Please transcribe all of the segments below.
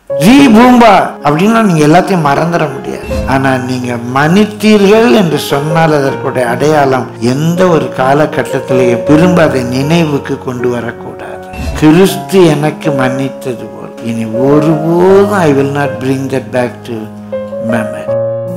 ஜீ பூம்பா அப்படின்னா நீங்க எல்லாத்தையும் மறந்துட முடியாது ஆனா நீங்க மன்னித்தீர்கள் என்று சொன்னால் அதற்குடைய அடையாளம் எந்த ஒரு காலகட்டத்திலேயும் திரும்ப அதை நினைவுக்கு கொண்டு வரக்கூடாது கிறிஸ்து எனக்கு மன்னித்தது போல் இனி ஒருபோதும் I will not bring that back to memory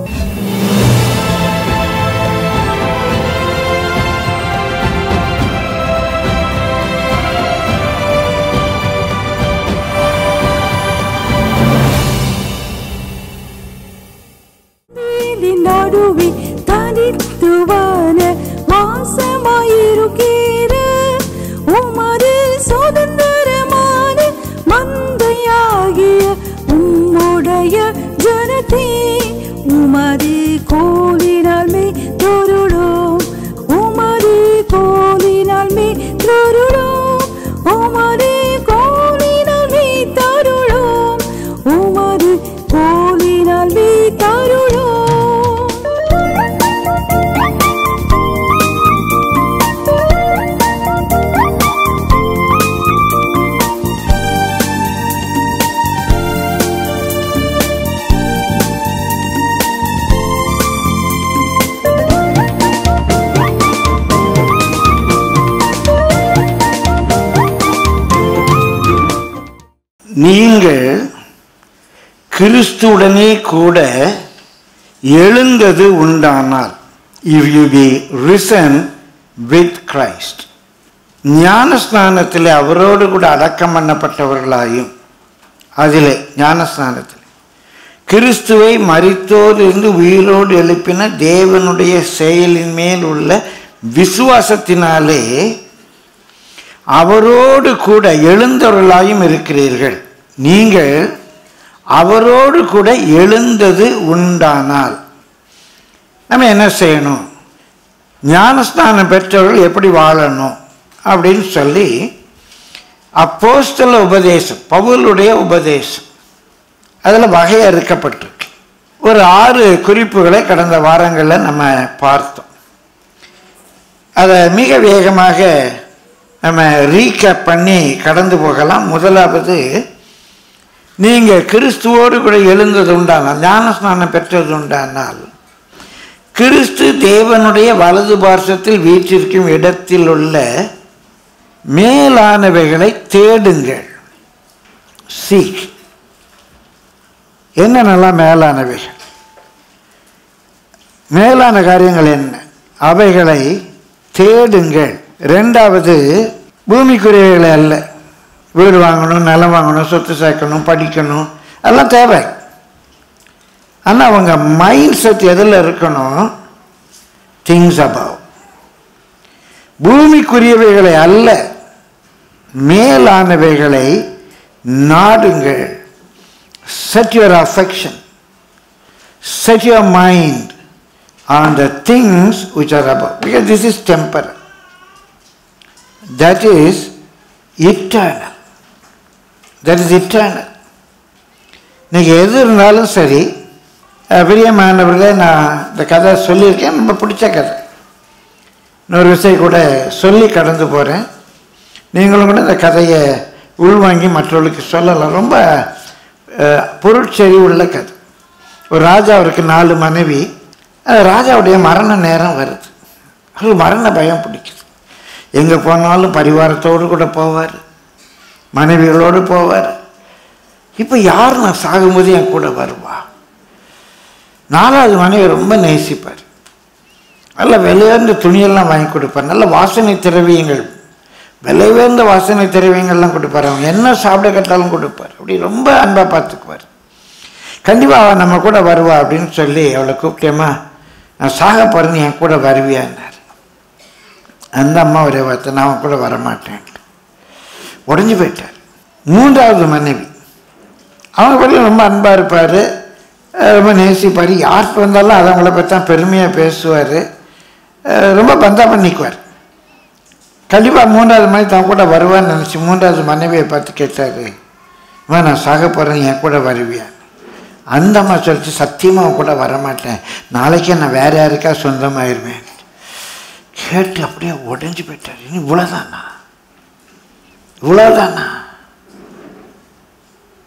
நீலின் நடுவே தனித்துவான மாசமாயிருக்கிற உமது சுதந்திரமான மந்தையாகிய உம்முடைய ஜனத்தே உமது கோலினால் மே தொருளோம் உமது கோலினால் மே தொருளோம் உமது கோலினால் மே தருளோம் உமது கோலினால் மே தருளோம் நீங்கள் கிறிஸ்துவுடனே கூட எழுந்தது உண்டானால் if you be risen with Christ ஞானஸ்நானத்தில் அவரோடு கூட அடக்கம் பண்ணப்பட்டவர்களாயும் அதிலே ஞானஸ்நானத்தில் கிறிஸ்துவை மரித்தோரிலிருந்து உயிரோடு எழுப்பின தேவனுடைய செயலின் மேல் உள்ள விசுவாசத்தினாலே அவரோடு கூட எழுந்தவர்களாயும் இருக்கிறீர்கள் நீங்கள் அவரோடு கூட எழுந்தது உண்டானால் நம்ம என்ன செய்யணும் ஞானஸ்நானம் பெற்றவர்கள் எப்படி வாழணும் அப்படின்னு சொல்லி அப்போஸ்தல உபதேசம் பவுலுடைய உபதேசம் அதில் வகையறுக்கப்பட்டிருக்கு ஒரு ஆறு குறிப்புகளை கடந்த வாரங்களில் நம்ம பார்த்தோம் அதை மிக வேகமாக நம்ம ரீகேப் பண்ணி கடந்து போகலாம் முதலாவது நீங்கள் கிறிஸ்துவோடு கூட எழுந்தது உண்டானால் ஞானஸ்நானம் பெற்றது உண்டானால் கிறிஸ்து தேவனுடைய வலது பார்சத்தில் வீற்றிருக்கும் இடத்தில் உள்ள மேலானவைகளை தேடுங்கள் சீக் என்னென்னலாம் மேலானவைகள் மேலான காரியங்கள் என்ன அவைகளை தேடுங்கள் ரெண்டாவது பூமிக்குரியவைகளை அல்ல வீடு வாங்கணும் நிலம் வாங்கணும் சொத்து சேர்க்கணும் படிக்கணும் எல்லாம் தேவை ஆனால் அவங்க மைண்ட் செட் எதில் இருக்கணும் திங்ஸ் அபவ் பூமிக்குரியவைகளை அல்ல மேலானவைகளை நாடுங்கள் set your affection, set your mind on the things which are above. Because this is temporal. That is eternal. That is eternal. இன்னைக்கு எது இருந்தாலும் சரி அஹ், பிரியமானவர்களே நான் இந்த கதை சொல்லியிருக்கேன் ரொம்ப பிடிச்ச கதை இன்னொரு விஷயம் கூட சொல்லி கடந்து போகிறேன் நீங்களும் கூட இந்த கதையை உள்வாங்கி மற்றவர்களுக்கு சொல்லலாம் ரொம்ப அஹ், பொருட்செறிவு உள்ள கதை ஒரு ராஜாவிற்கு நாலு மனைவி அந்த ராஜாவுடைய மரண நேரம் வருது அது மரண பயம் பிடிக்குது எங்கே போனாலும் பரிவாரத்தோடு கூட போவார் மனைவிகளோடு போவார் இப்போ யார் நான் சாகும்போது என் கூட வருவா நாலாவது மனைவி ரொம்ப நேசிப்பார் நல்ல விலையுயர்ந்த துணியெல்லாம் வாங்கி கொடுப்பார் நல்ல வாசனை திரவியங்கள் விலை உயர்ந்த வாசனை திரவியங்கள்லாம் கொடுப்பார் அவங்க என்ன சாப்பிட கேட்டாலும் கொடுப்பார் அப்படி ரொம்ப அன்பாக பார்த்துக்குவார் கண்டிப்பாக அவள் நம்ம கூட வருவா அப்படின்னு சொல்லி அவளை கூப்பிட்டேம்மா நான் சாக போகிறேன்னு என் கூட வருவியான்னார் அந்த அம்மா ஒரே வார்த்தை நான் அவன் கூட வரமாட்டேன் உடஞ்சி போயிட்டார் மூன்றாவது மனைவி அவங்க பற்றி ரொம்ப அன்பாக இருப்பார் ரொம்ப நேசிப்பார் யார்கிட்ட வந்தாலும் அதை அவங்கள பற்றி தான் பெருமையாக பேசுவார் ரொம்ப பந்தா பண்ணிக்குவார் கண்டிப்பாக மூன்றாவது மணி தான் கூட வருவான்னு நினச்சி மூன்றாவது மனைவியை பார்த்து கேட்டார் அம்மா நான் சாக போகிறேன் என் கூட வருவியா அந்த அம்மா சொல்லிச்சு சத்தியமாக அவன் கூட வரமாட்டேன் நாளைக்கே நான் வேற யாருக்கா சொந்தமாயிருவேன் கேட்டு அப்படியே உடஞ்சி போயிட்டார் இனி இவ்வளோதானா இவ்வளோதானா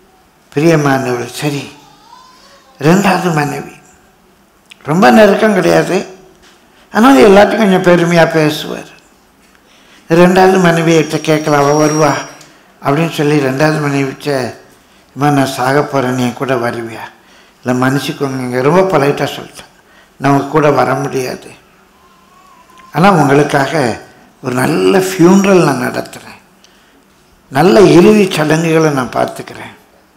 பிரியமானவர் சரி ரெண்டாவது மனைவி ரொம்ப நெருக்கம் கிடையாது ஆனால் எல்லாத்தையும் கொஞ்சம் பெருமையாக பேசுவார் ரெண்டாவது மனைவியிட்ட கேட்கலாம் அவள் வருவா அப்படின்னு சொல்லி ரெண்டாவது மனைவிட்ட இம்மா நான் சாக போகிறேன் நீ என் கூட வருவியா இல்லை மன்னிச்சுக்கோங்க இங்கே ரொம்ப பொலைட்டாக சொல்லிட்டேன் நான் உங்க கூட வர முடியாது ஆனால் உங்களுக்காக ஒரு நல்ல ஃபியூனரல் நான் நடத்துகிறேன் நல்ல இறுதி சடங்குகளை நான் பார்த்துக்கிறேன்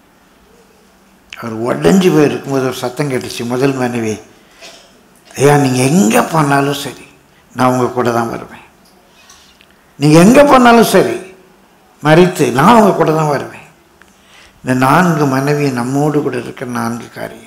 அவர் உடஞ்சி போயிருக்கும்போது ஒரு சத்தம் கேட்டுச்சு முதல் மனைவி ஐயா நீங்கள் எங்கே போனாலும் சரி நான் உங்கள் கூட தான் வருவேன் நீங்கள் எங்கே போனாலும் சரி மறித்து நான் உங்கள் கூட தான் வருவேன் இந்த நான்கு மனைவி நம்மோடு கூட இருக்கிற நான்கு காரியங்கள்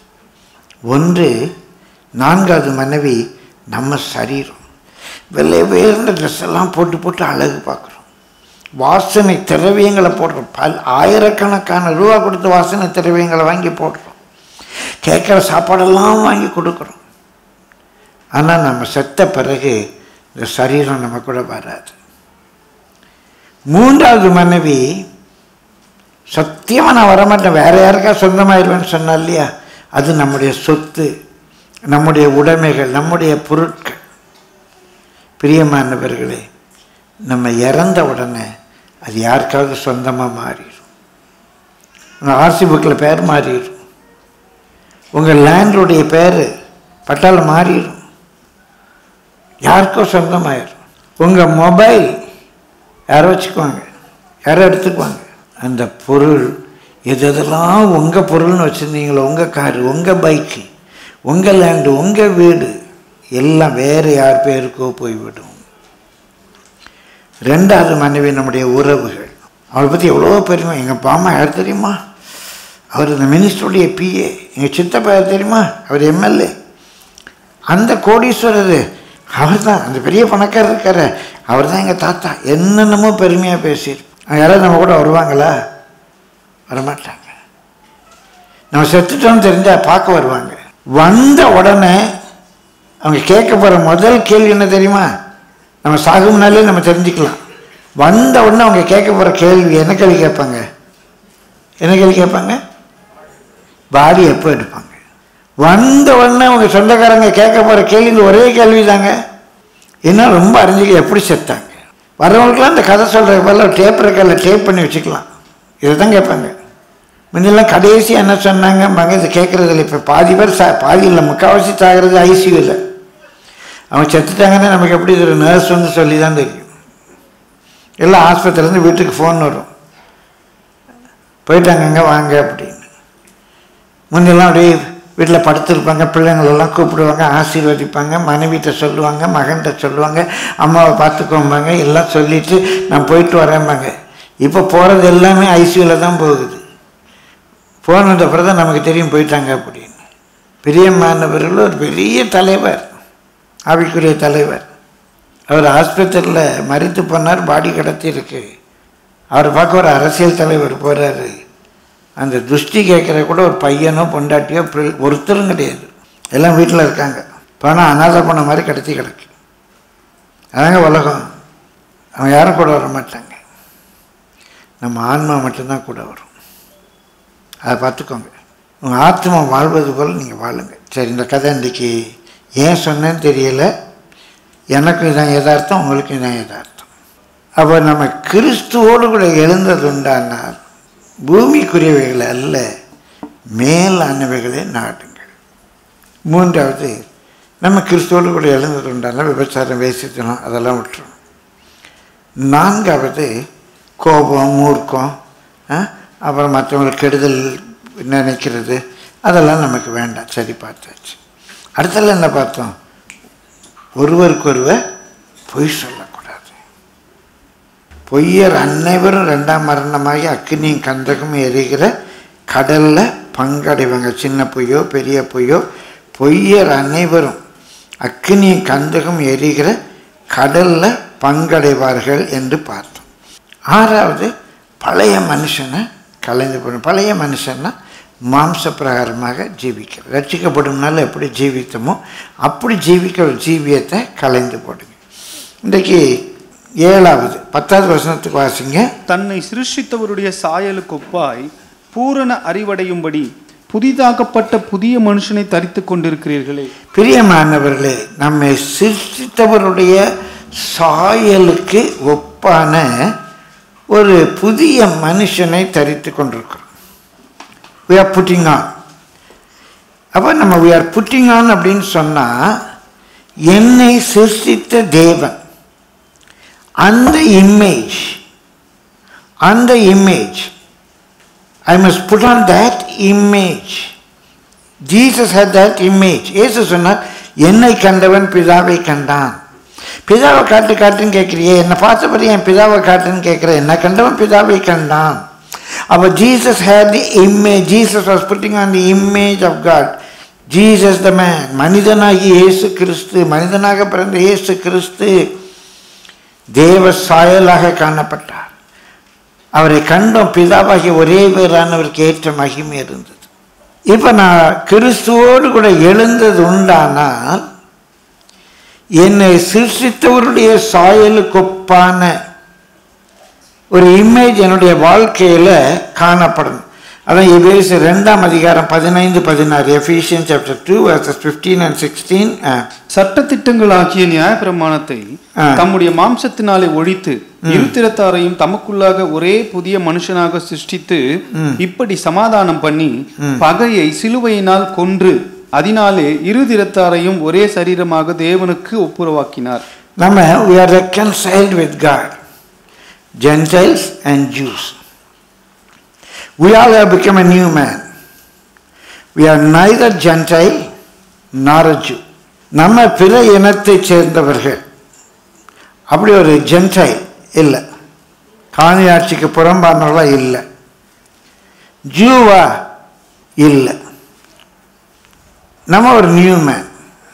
ஒன்று நான்காவது மனைவி நம்ம சரீரம் வெள்ளை உயர்ந்த ட்ரெஸ் எல்லாம் போட்டு போட்டு அழகு பார்க்குறோம் வாசனை திரவியங்களை போடுறோம் பல் ஆயிரக்கணக்கான ரூபா கொடுத்து வாசனை திரவியங்களை வாங்கி போடுறோம் கேட்குற சாப்பாடெல்லாம் வாங்கி கொடுக்குறோம் ஆனால் நம்ம செத்த பிறகு இந்த சரீரம் நம்ம கூட வராது மூன்றாவது மனைவி சத்தியமாக நான் வரமாட்டேன் வேற யாருக்கா சொந்தமாயிருவேன்னு சொன்னா இல்லையா அது நம்முடைய சொத்து நம்முடைய உடைமைகள் நம்முடைய பொருட்கள் பிரியமானவர்களே நம்ம இறந்த உடனே அது யாருக்காவது சொந்தமாக மாறிடும் உங்கள் ஆர்சி புக்கில் பேர் மாறிடும் உங்கள் லேண்டுடைய பேர் பட்டால் மாறிடும் யாருக்கோ சொந்தமாயிரும் உங்கள் மொபைல் யாரோ வச்சுக்குவாங்க யாரோ எடுத்துக்குவாங்க அந்த பொருள் எது எதெல்லாம் உங்கள் பொருள்னு வச்சுருந்தீங்களோ உங்கள் காரு உங்கள் பைக்கு உங்கள் லேண்டு உங்கள் வீடு எல்லாம் வேறு யார் பேருக்கோ போய்விடும் ரெண்டாவது மனைவி நம்முடைய உறவுகள் அவளை பற்றி எவ்வளோ பெருமை எங்கள் பாமா யார் தெரியுமா அவர் இந்த மினிஸ்டருடைய பிஏ எங்கள் சித்தப்பா யார் தெரியுமா அவர் எம்எல்ஏ அந்த கோடீஸ்வரர் அவர் தான் அந்த பெரிய பணக்காரர் இருக்காரு அவர் தான் எங்கள் தாத்தா என்னென்னமோ பெருமையாக பேசியிருப்போம் யாராவது நம்ம கூட வருவாங்களா வரமாட்டாங்க நம்ம செத்துட்டோம்னு தெரிஞ்சால் பார்க்க வருவாங்க வந்த உடனே அவங்க கேட்க போகிற முதல் கேள்வி என்ன தெரியுமா நம்ம சாகு முன்னாலே நம்ம தெரிஞ்சுக்கலாம் வந்த உடனே அவங்க கேட்க போகிற கேள்வி என்ன கேள்வி கேட்பாங்க என்ன கேள்வி கேட்பாங்க பாடி எப்போ எடுப்பாங்க வந்த உடனே அவங்க சொந்தக்காரங்க கேட்க போகிற கேள்வி ஒரே கேள்வி தாங்க என்ன ரொம்ப அறிஞ்சிக்க எப்படி செத்தாங்க வரவங்களுக்குலாம் இந்த கதை சொல்கிற பதில் டேப் ரெக்கார்டில் டேப் பண்ணி வச்சுக்கலாம் இதை தான் கேட்பாங்க முன்னெல்லாம் கடைசி என்ன சொன்னாங்கம்பாங்க இது கேட்குறதில்ல இப்போ பாதி பேர் சா பாதி இல்லை முக்கால்வாசி சாகிறது ஐசியூவில் அவங்க செத்துட்டாங்கன்னா நமக்கு எப்படி ஒரு நர்ஸ் வந்து சொல்லி தான் தெரியும் எல்லாம் ஆஸ்பத்திரிலேருந்து வீட்டுக்கு ஃபோன் வரும் போயிட்டாங்கங்க வாங்க அப்படின்னு முன்னெல்லாம் அப்படியே வீட்டில் படுத்திருப்பாங்க பிள்ளைங்களெல்லாம் கூப்பிடுவாங்க ஆசீர்வதிப்பாங்க மனைவிட்ட சொல்லுவாங்க மகன்கிட்ட சொல்லுவாங்க அம்மாவை பார்த்துக்கோம்பாங்க எல்லாம் சொல்லிவிட்டு நான் போயிட்டு வரேன்பாங்க இப்போ போகிறது எல்லாமே ஐசியூவில் தான் போகுது போனது அப்புறம் தான் நமக்கு தெரியும் போயிட்டாங்க அப்படின்னு பிரியமானவர்கள் ஒரு பெரிய தலைவர் ஆவிக்குரிய தலைவர் அவர் ஆஸ்பத்திரியில் மறித்து போனார் பாடி கடத்தி இருக்கு அவர் பார்க்க ஒரு அரசியல் தலைவர் போகிறாரு அந்த துஷ்டி கேட்குற கூட ஒரு பையனோ பொண்டாட்டியோ பிள்ளை- ஒருத்தரும் கிடையாது எல்லாம் வீட்டில் இருக்காங்க பணம் அனாதை பண்ண மாதிரி கடத்தி கிடக்கு அதாங்க உலகம் அவன் யாரும் கூட வர மாட்டாங்க நம்ம ஆன்மா மட்டும்தான் கூட வரும் அதை பார்த்துக்கோங்க உங்கள் ஆத்மா வாழ்வது போல் நீங்கள் வாழுங்க சரி இந்த கதை இன்றைக்கி ஏன் சொன்னேன்னு தெரியல எனக்கும் இதான் யதார்த்தம் உங்களுக்கும் இதான் யதார்த்தம் அப்போ நம்ம கிறிஸ்துவோடு கூட எழுந்தது உண்டானால் பூமிக்குரியவைகளை அல்ல மேலானவைகளை நாடுங்கள் மூன்றாவது நம்ம கிறிஸ்துவோடு கூட எழுந்தது உண்டானால் விபச்சாரம் வேசித்தனம் அதெல்லாம் விட்டுரும் நான்காவது கோபம் மூர்க்கம் ஆ, அப்புறம் மற்றவங்களுக்கு கெடுதல் நினைக்கிறது அதெல்லாம் நமக்கு வேண்டாம் சரி பார்த்தாச்சு அடுத்தது என்ன பார்த்தோம் ஒருவருக்கொருவர் பொய் சொல்லக்கூடாது பொய்யர் அனைவரும் ரெண்டாம் மரணமாகி அக்கினியும் கந்தகம் எரிகிற கடல்ல பங்கடைவாங்க சின்ன பொய்யோ பெரிய பொய்யோ பொய்யர் அனைவரும் அக்கினியும் கந்தகம் எரிகிற கடல்ல பங்கடைவார்கள் என்று பார்த்தோம் ஆறாவது பழைய மனுஷனை கலைந்து போடணும் பழைய மனுஷன்னா மாம்ச பிரகாரமாக ஜீவிக்கிறது ரட்சிக்கப்படும்னால எப்படி ஜீவித்தமோ அப்படி ஜீவிக்கிற ஒரு ஜீவியத்தை கலைந்து போடுங்க இன்றைக்கு ஏழாவது பத்தாவது வசனத்துக்கு வாசிங்க தன்னை சிருஷ்டித்தவருடைய சாயலுக்கு ஒப்பாய் பூரண அறிவடையும்படி புதிதாக்கப்பட்ட புதிய மனுஷனை தரித்துக் கொண்டிருக்கிறீர்களே பிரியமானவர்களே நம்மை சிருஷ்டித்தவருடைய சாயலுக்கு ஒப்பான ஒரு புதிய மனுஷனை தரித்து கொண்டிருக்கிறோம் we are putting on அப்போ நம்ம we are putting on அப்படின்னு சொன்னால் என்னை சிருஷ்டித்த தேவன் அந்த இமேஜ் அந்த image I must put on that image Jesus had that image இயேசு சொன்னார் என்னை கண்டவன் பிதாவை கண்டான் பிதாவை காட்டு காட்டுன்னு கேட்குறியே என்னை பார்த்தபடி என் பிதாவை காட்டுன்னு கேட்குற என்னை கண்டவன் பிதாவை கண்டான் அப்போ Jesus had the image Jesus was putting on the image of God Jesus the man மனிதனாகி இயேசு கிறிஸ்து மனிதனாக பிறந்த இயேசு கிறிஸ்து தேவ சாயலாக காணப்பட்டார் அவரை கண்டோம் பிதாவாகிய ஒரே பேரானவருக்கு ஏற்ற மகிமை இருந்தது இப்போ நான் கிறிஸ்துவோடு கூட எழுந்தது உண்டானால் என்னை சிருஷ்டித்தவருடைய சாயலுக்கு ஒப்பான ஒரு இமேஜ் என்னுடைய வாழ்க்கையில் காணப்படும் அதான் எபேசு ரெண்டாம் அதிகாரம் பதினைந்து பதினாறு Ephesian chapter two verses fifteen and sixteen சட்டத்திட்டங்களாகிய நியாயப்பிரமாணத்தை ஆ. தம்முடைய மாம்சத்தினாலே ஒழித்து இருத்திரத்தாரையும் தமக்குள்ளாக ஒரே புதிய மனுஷனாக சிருஷ்டித்து இப்படி சமாதானம் பண்ணி பகையை சிலுவையினால் கொன்று அதனாலே இருதிரத்தாரையும் ஒரே சரீரமாக தேவனுக்கு ஒப்புரவாக்கினார் நம்ம we are reconciled with God Gentiles and Jews we all have become a new man we are neither Gentile nor a Jew நம்ம பிற இனத்தைச் சேர்ந்தவர்கள் அப்படி ஒரு ஜென்டைல் இல்லை காணியாட்சிக்கு புறம்பானவர்களா இல்லை ஜூவா இல்லை நம்ம ஒரு new man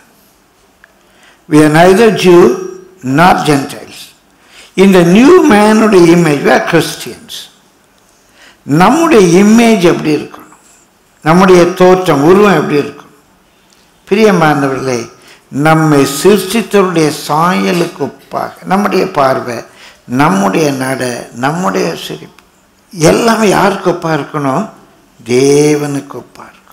we are neither Jew nor Gentiles. இந்த நியூ மேனுடைய இமேஜ் we are Christians. நம்முடைய இமேஜ் எப்படி இருக்கணும் நம்முடைய தோற்றம் உருவம் எப்படி இருக்கணும் பிரியமானவர்களே நம்மை சிருஷ்டித்தவருடைய சாயலுக்கு ஒப்பாக நம்முடைய பார்வை நம்முடைய நட நம்முடைய சிரிப்பு எல்லாமே யாருக்கு ஒப்பா இருக்கணும் தேவனுக்கு ஒப்பா இருக்கணும்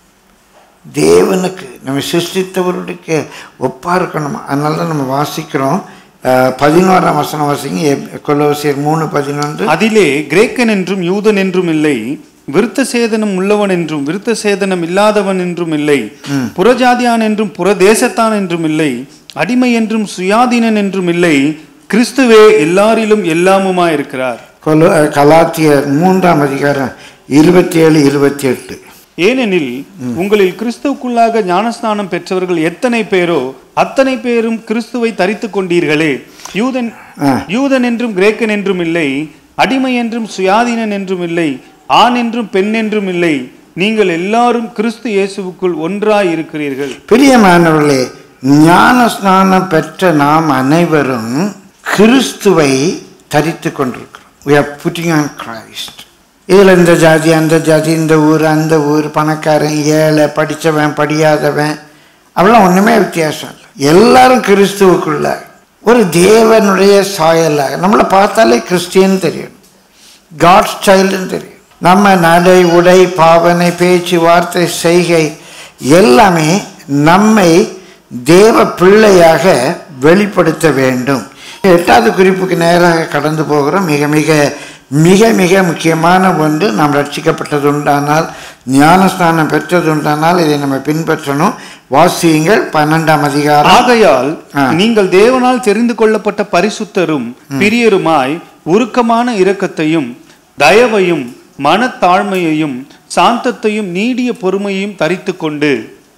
தேவனுக்கு நம்ம சிருஷ்டித்தவருடைய ஒப்பா இருக்கணும் அதனால தான் நம்ம வாசிக்கிறோம் அஹ், பதினோராம் வசனம் வாசிங்க எப்- கொலோசியர் மூணு பதினொன்று அதிலே கிரேக்கன் என்றும் யூதன் என்றும் இல்லை விருத்த சேதனம் உள்ளவன் என்றும் விருத்த சேதனம் இல்லாதவன் என்றும் இல்லை புறஜாதியான் என்றும் புறதேசத்தான் என்றும் இல்லை அடிமை என்றும் சுயாதீனன் என்றும் இல்லை கிறிஸ்துவே எல்லாரிலும் எல்லாமுமா இருக்கிறார் கொலோ அஹ், கலாத்தியர் மூன்றாம் அதிகாரம் இருபத்தி ஏழு இருபத்தி எட்டு ஏனெனில் உங்களில் கிறிஸ்துவுக்குள்ளாக ஞானஸ்நானம் பெற்றவர்கள் எத்தனை பேரோ அத்தனை பேரும் கிறிஸ்துவை தரித்துக் கொண்டீர்களே யூதன் ஆ. யூதன் என்றும் கிரேக்கன் என்றும் இல்லை அடிமை என்றும் சுயாதீனன் என்றும் இல்லை ஆண் என்றும் பெண் என்றும் இல்லை நீங்கள் எல்லாரும் கிறிஸ்து இயேசுவுக்குள் ஒன்றாய் இருக்கிறீர்கள் பிரியமானவர்களே ஞான ஸ்நானம் பெற்ற நாம் அனைவரும் கிறிஸ்துவை தரித்து கொண்டிருக்கிறோம் we are putting on Christ இதில் இந்த ஜாதி அந்த ஜாதி இந்த ஊர் அந்த ஊர் பணக்காரன் ஏழை படித்தவன் படியாதவன் அப்படிலாம் ஒன்றுமே வித்தியாசம் இல்லை எல்லாரும் கிறிஸ்துவுக்குள்ள ஒரு தேவனுடைய சாயலாக நம்மளை பார்த்தாலே கிறிஸ்டியன் தெரியும் காட்ஸ் சைல்டுன்னு தெரியும் நம்ம நடை உடை பாவனை பேச்சு வார்த்தை செய்கை எல்லாமே நம்மை தேவ பிள்ளையாக வெளிப்படுத்த வேண்டும் எட்டாவது குறிப்புக்கு நேராக கடந்து போகிறோம் மிக மிக மிக மிக முக்கியமான ஒன்று நாம் ரட்சிக்கப்பட்டது உண்டானால் ஞானஸ்நானம் பெற்றது உண்டானால் இதை நம்ம பின்பற்றணும் வாசியுங்கள் பன்னெண்டாம் அதிகாரம் ஆகையால் ஆ. நீங்கள் தேவனால் தெரிந்து கொள்ளப்பட்ட பரிசுத்தரும் பிரியருமாய் உருக்கமான இரக்கத்தையும் தயவையும் மனத்தாழ்மையையும் சாந்தத்தையும் நீடிய பொறுமையையும் தரித்துக் கொண்டு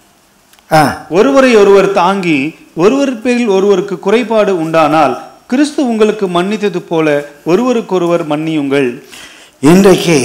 ஆ ஒருவரை ஒருவர் தாங்கி ஒருவர் பேரில் ஒருவருக்கு குறைபாடு உண்டானால் கிறிஸ்து உங்களுக்கு மன்னித்தது போல ஒருவருக்கொருவர் மன்னியுங்கள் இன்றைக்கு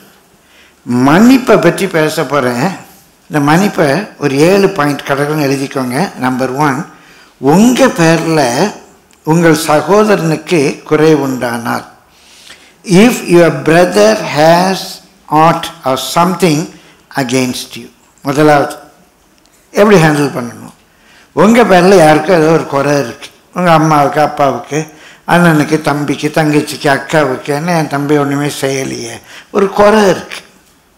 மன்னிப்பை பற்றி பேச போகிறேன் இந்த மன்னிப்பை ஒரு ஏழு பாயிண்ட் கடற்கன்னு எழுதிக்கோங்க நம்பர் ஒன் உங்கள் பேரில் உங்கள் சகோதரனுக்கு குறை உண்டானால் if your brother has aught or something against you முதலாவது எப்படி ஹேண்டில் பண்ணணும் உங்கள் பேரில் யாருக்கும் ஏதோ ஒரு குறை இருக்குது உங்கள் அம்மாவுக்கு அப்பாவுக்கு அண்ணனுக்கு தம்பிக்கு தங்கச்சிக்கு அக்காவுக்கு என்ன என் தம்பி ஒன்றுமே செய்யலையே ஒரு குறை இருக்குது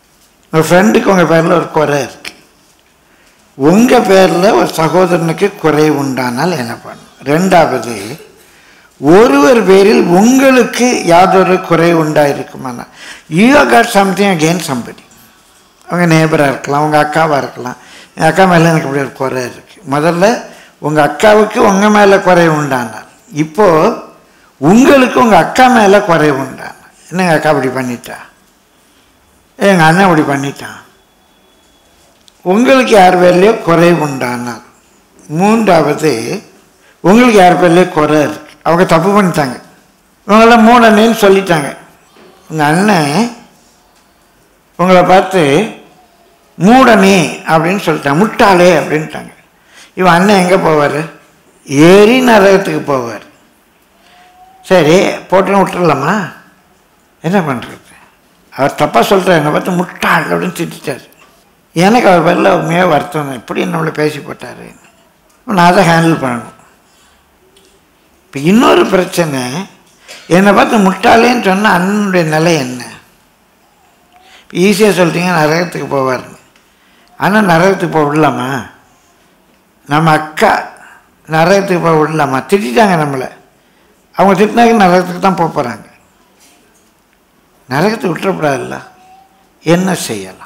உங்கள் ஃப்ரெண்டுக்கு உங்கள் பேரில் ஒரு குறை இருக்கு உங்கள் பேரில் ஒரு சகோதரனுக்கு குறை உண்டானால் என்ன பண்ணும் ரெண்டாவது ஒருவர் பேரில் உங்களுக்கு யாதொரு குறை உண்டாயிருக்குமானா you got something again somebody அவங்க நேபராக இருக்கலாம் உங்கள் அக்காவாக இருக்கலாம் என் அக்கா மேலே எனக்கு இப்படி ஒரு குறை இருக்குது முதல்ல உங்கள் அக்காவுக்கு உங்கள் மேலே குறை உண்டானார் இப்போது உங்களுக்கு உங்கள் அக்கா மேலே குறை உண்டானார் என்னங்க அக்கா இப்படி பண்ணிட்டா எங்கள் அண்ணன் இப்படி பண்ணிட்டான் உங்களுக்கு யார் பேர்லையோ குறை உண்டானார் மூன்றாவது உங்களுக்கு யார் பேர்லையோ குறை இருக்கு அவங்க தப்பு பண்ணிட்டாங்க இவங்களாம் மூடனேன்னு சொல்லிட்டாங்க உங்கள் அண்ணன் உங்களை பார்த்து மூடனே அப்படின்னு சொல்லிட்டாங்க முட்டாளே அப்படின்ட்டாங்க இவன் அண்ணன் எங்கே போவார் ஏறி நரகத்துக்கு போவார் சரி போட்டுன்னு விட்டுறலாமா என்ன பண்ணுறது அவர் தப்பாக சொல்கிறார் என்னை பார்த்து முட்டாள் அப்படின்னு திட்டார் எனக்கு அவர் பேரில் உண்மையாக வருத்தம் தான். இப்படி நம்மளை பேசி போட்டார் நான் அதை ஹேண்டில் பண்ணணும் இப்போ இன்னொரு பிரச்சனை என்னை பார்த்து முட்டாளேன்னு சொன்னால் அண்ணனுடைய நிலை என்ன ஈஸியாக சொல்லிட்டீங்க நரகத்துக்கு போவார்னு ஆனால் நரகத்துக்கு போக விடலாமா நம்ம அக்கா நரகத்துக்கு போக விடலாமா திட்டாங்க நம்மளை அவங்க திட்டினாக்க நரகத்துக்கு தான் போக போகிறாங்க நரகத்துக்கு விட்டுறக்கூடாதுல்ல என்ன செய்யலாம்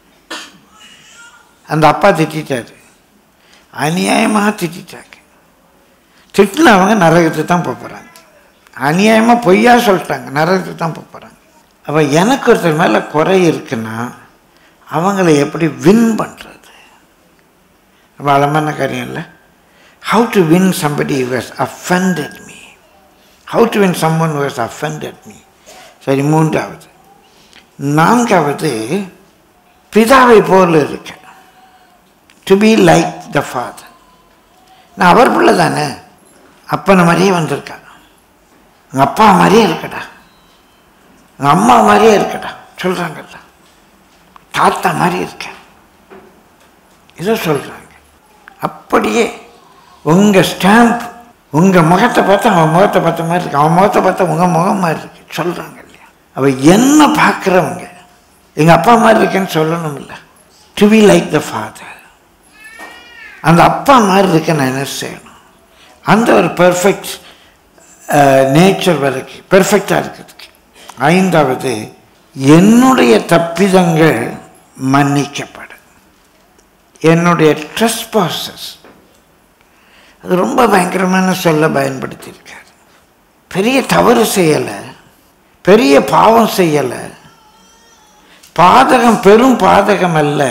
அந்த அப்பா திட்டாரு அநியாயமாக திட்டாங்க திட்டினவங்க நரகத்துக்கு தான் போக போகிறாங்க அநியாயமாக பொய்யா சொல்லிட்டாங்க நரகத்துக்கு தான் போக போகிறாங்க அப்போ எனக்கு ஒருத்தர் மேலே குறை இருக்குன்னா அவங்கள எப்படி வின் பண்ணுறது ரொம்ப அழமான காரியம் இல்லை how to win somebody was offended me how to win someone was offended me சரி மூன்றாவது நான்காவது பிதாவை போல இருக்க to be like the father நான் அவர் பிள்ளை தானே அப்பனை மாதிரியே வந்திருக்கா எங்கள் அப்பா மாதிரியே இருக்கடா எங்கள் அம்மா மாதிரியே இருக்கடா சொல்கிறாங்கல்ல தாத்தா மாதிரி இருக்கேன் இதை சொல்கிறாங்க அப்படியே உங்கள் ஸ்டாம்ப் உங்கள் முகத்தை பார்த்தா அவன் முகத்தை பார்த்த மாதிரி இருக்கு அவன் முகத்தை பார்த்தா உங்கள் முகம் மாதிரி இருக்கு சொல்கிறாங்க இல்லையா அவள் என்ன பார்க்குறவங்க எங்கள் அப்பா மாதிரி இருக்கேன்னு சொல்லணும் இல்லை to be like the father அந்த அப்பா மாதிரி இருக்க நான் என்ன செய்யணும் அந்த ஒரு பெர்ஃபெக்ட் நேச்சர் வரைக்கும் பெர்ஃபெக்டாக இருக்கிறதுக்கு ஐந்தாவது என்னுடைய தப்பிதங்கள் மன்னிக்கப்படும் என்னுடைய ட்ரெஸ்பாசஸ் அது ரொம்ப பயங்கரமான சொல்ல பயன்படுத்தியிருக்காரு பெரிய தவறு செய்யலை பெரிய பாவம் செய்யலை பாதகம் பெரும் பாதகம் அல்ல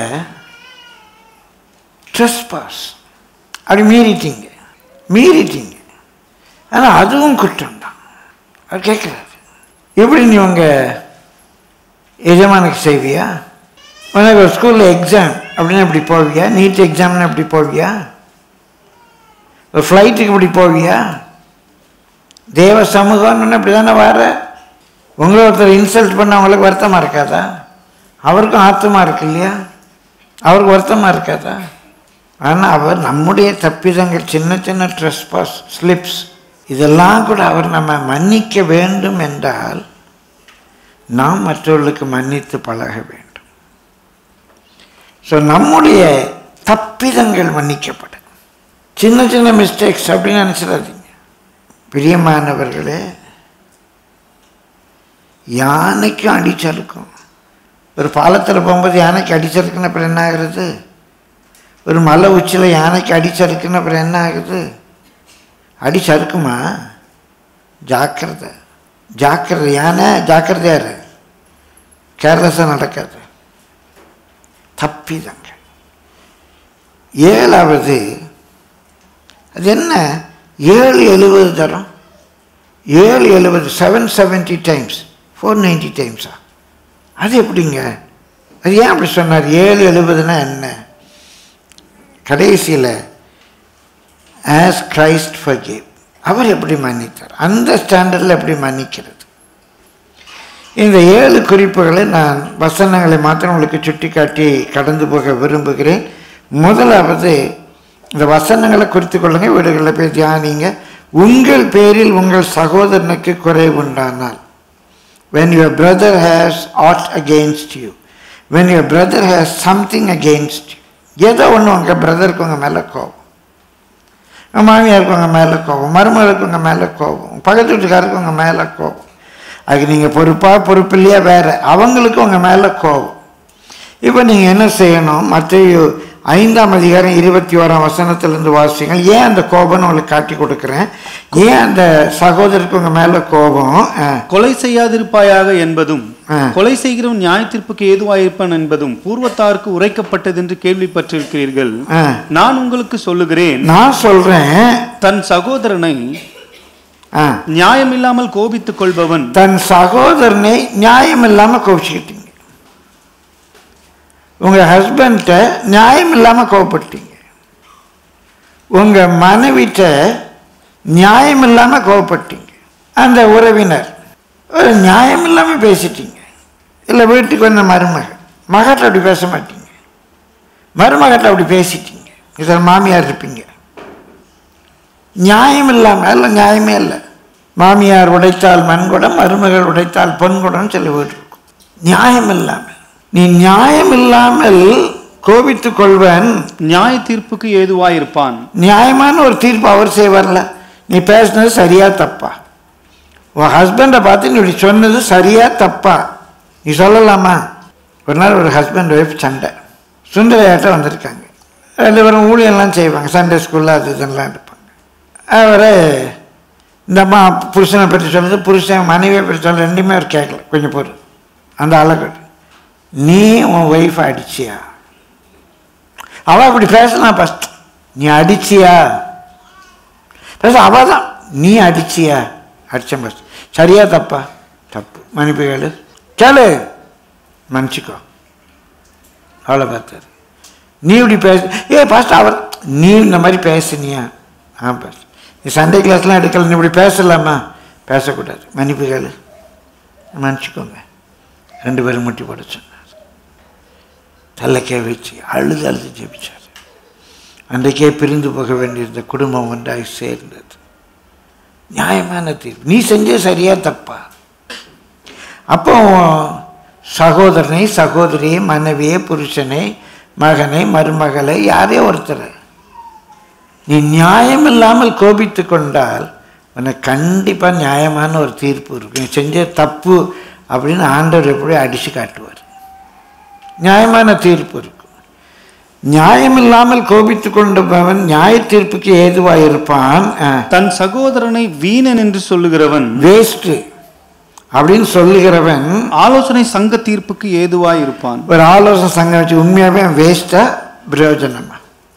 ட்ரெஸ்பாஸ் அப்படி மீறிட்டீங்க மீறிட்டீங்க ஆனால் அதுவும் குற்றம் தான் அவர் கேட்குறாரு எப்படி நீ உங்கள் எஜமானுக்கு செய்வியா உனக்கு ஒரு ஸ்கூலில் எக்ஸாம் அப்படின்னு இப்படி போவியா நீட் எக்ஸாம்னு இப்படி போவியா ஒரு ஃப்ளைட்டுக்கு இப்படி போவியா தேவ சமூகம்னு இப்படி தானே வர உங்களை ஒருத்தர் இன்சல்ட் பண்ண அவங்களுக்கு வருத்தமாக இருக்காதா அவருக்கும் ஆத்தமாக இருக்கு இல்லையா அவருக்கு வருத்தமாக இருக்காதா ஆனால் அவர் நம்முடைய தப்பிதங்கள் சின்ன சின்ன ட்ரெஸ்பாஸ் ஸ்லிப்ஸ் இதெல்லாம் கூட அவர் நம்ம மன்னிக்க வேண்டும் என்றால் நாம் மற்றவர்களுக்கு மன்னித்து பழக வேண்டும் ஸோ நம்முடைய தப்பிதங்கள் மன்னிக்கப்படும் சின்ன சின்ன மிஸ்டேக்ஸ் அப்படின்னு நினச்சிடாதீங்க பிரியமானவர்களே யானைக்கும் அடிச்சறுக்கும் ஒரு பாலத்தில் போகும்போது யானைக்கு அடிச்சறுக்குன்னு அப்புறம் என்ன ஆகுறது ஒரு மலை உச்சியில் யானைக்கு அடிச்சறுக்குன்னு அப்புறம் என்ன ஆகுது அடிச்சறுக்குமா ஜாக்கிரதை ஜாக்கிரதை யானை ஜாக்கிரதையாரு கேர்லெஸ்ஸாக நடக்காது தப்பிதாங்க ஏழாவது அது என்ன ஏழு எழுபது தரம் ஏழு எழுபது seven seventy times four ninety டைம்ஸா அது எப்படிங்க அது ஏன் அப்படி சொன்னார் ஏழு எழுபதுனா என்ன கடைசியில் ஆஸ் கிரைஸ்ட் ஃபர்கிவ் அவர் எப்படி மன்னித்தார் அந்த ஸ்டாண்டர்டில் எப்படி மன்னிக்கிறது இந்த ஏழு குறிப்புகளை நான் வசனங்களை மாத்திரம் உங்களுக்கு சுட்டி காட்டி கடந்து போக விரும்புகிறேன் முதலாவது இந்த வசனங்களை குறித்து கொள்ளுங்க வீடுகளில் போய் தியானிங்க உங்கள் பேரில் உங்கள் சகோதரனுக்கு குறை உண்டானால் when your brother has aught against you when your brother has something against you ஏதோ ஒன்று உங்கள் பிரதருக்கு உங்கள் மேலே கோபம் உங்க மாமியாருக்கு உங்கள் மேலே கோபம் மருமகளுக்கு உங்கள் மேலே கோபம் பக்கத்து வீட்டுக்காருக்கு உங்கள் மேலே கோபம் அதுக்கு நீங்கள் பொறுப்பா பொறுப்பு இல்லையா வேறு அவங்களுக்கு உங்கள் மேலே கோபம் இப்போ நீங்கள் என்ன செய்யணும் மற்ற ஐந்தாம் அதிகாரம் இருபத்தி ஓராம் வசனத்திலிருந்து வாசிங்க ஏன் அந்த கோபம்னு உங்களுக்கு காட்டி கொடுக்குறேன் ஏன் அந்த சகோதரருக்கு உங்கள் மேலே கோபம் ஆ, கொலை செய்யாதிருப்பாயாக என்பதும் ஆ. கொலை செய்கிறவன் நியாயத்தீர்ப்புக்கு ஏதுவாயிருப்பான் என்பதும் பூர்வத்தாருக்கு உரைக்கப்பட்டது என்று கேள்விப்பட்டிருக்கிறீர்கள் ஆ. நான் உங்களுக்கு சொல்லுகிறேன் நான் சொல்கிறேன் தன் சகோதரனை ஆ நியாயமில்லாமல் கோபித்துக் கொள்பவன் தன் சகோதரனை நியாயம் இல்லாமல் கோபிச்சுக்கிட்டீங்க உங்கள் ஹஸ்பண்ட்ட நியாயம் இல்லாமல் கோவப்பட்டீங்க உங்கள் மனைவிட்ட நியாயம் இல்லாமல் கோவப்பட்டீங்க அந்த உறவினர் ஒரு நியாயம் இல்லாமல் பேசிட்டீங்க இல்லை வீட்டுக்கு வந்த மருமக மகட்ட அப்படி பேச மாட்டீங்க மருமகட்ட அப்படி பேசிட்டீங்க இதில் மாமியார் இருப்பீங்க நியாயம் இல்லாமல் இல்லை நியாயமே இல்லை மாமியார் உடைத்தால் மண்குடம் மருமகள் உடைத்தால் பொன்குடம் சில வீடு இருக்கும் நியாயம் இல்லாமல் நீ நியாயம் இல்லாமல் கோபித்துக் கொள்வன் நியாய தீர்ப்புக்கு ஏதுவாயிருப்பான் நியாயமான ஒரு தீர்ப்பு அவர் செய்வார்ல நீ பேசுனது சரியா தப்பா உன் ஹஸ்பண்டை பார்த்து நீ இப்படி சொன்னது சரியா தப்பா நீ சொல்லலாமா ஒரு நாள் ஒரு ஹஸ்பண்ட் ஒய்ஃப் சண்டை சுந்தரையாட்டம் வந்திருக்காங்க ரெண்டு பேரும் ஊழியெல்லாம் செய்வாங்க சண்டே ஸ்கூலில் அது இதெல்லாம் எடுப்பாங்க அவர் இந்த அம்மா புருஷனை பற்றி சொல்லுது புருஷன் மனைவியை பற்றி சொல்ல ரெண்டுமே அவர் கேட்கல கொஞ்சம் பொறு அந்த அழகு நீ உன் ஒய்ஃபை அடிச்சியா அவ அப்படி பேசலாம் ஃபஸ்ட் நீ அடிச்சியா பேச அவ தான் நீ அடிச்சியா அடிச்சேன் ஃபஸ்ட் சரியா தப்பா தப்பு மன்னிப்பு கேளு கேளு மன்னிச்சிக்கோ அவளை பார்த்தாரு நீ இப்படி பேச ஏ ஃபஸ்ட் அவர் நீ இந்த மாதிரி பேசுனியா ஆ பேச நீ சண்டே கிளாஸ்லாம் எடுக்கல நீ இப்படி பேசலாமா பேசக்கூடாது மன்னிப்பு கேளு மன்னிச்சிக்கோங்க ரெண்டு பேரும் முட்டி போட சொன்னார் தலைக்கே வச்சு அழுது அழுது ஜெபிச்சார் அன்றைக்கே பிரிந்து போக வேண்டியிருந்த குடும்பம் ஒன்றாய் சேர்ந்தது நியாயமான தீர்ப்பு நீ செஞ்ச சரியா தப்பா அப்போ சகோதரனை சகோதரியை மனைவியை புருஷனை மகனை மருமகளை யாரே ஒருத்தர் நீ நியாயம் இல்லாமல் கோபித்து கொண்டால் உனக்கு கண்டிப்பாக நியாயமான ஒரு தீர்ப்பு இருக்கும் நீ செஞ்ச தப்பு அப்படின்னு ஆண்டவர் எப்படி அடித்து காட்டுவார் நியாயமான தீர்ப்பு இருக்கும் நியாயம் இல்லாமல் கோபித்து கொண்டவன் நியாய தீர்ப்புக்கு ஏதுவாக இருப்பான் தன் சகோதரனை வீணன் என்று சொல்லுகிறவன் வேஸ்ட்டு அப்படின்னு சொல்லுகிறவன் ஆலோசனை சங்க தீர்ப்புக்கு ஏதுவாயிருப்பான் ஒரு ஆலோசனை சங்கம் வச்சு உண்மையாகவே வேஸ்டா பிரயோஜனமா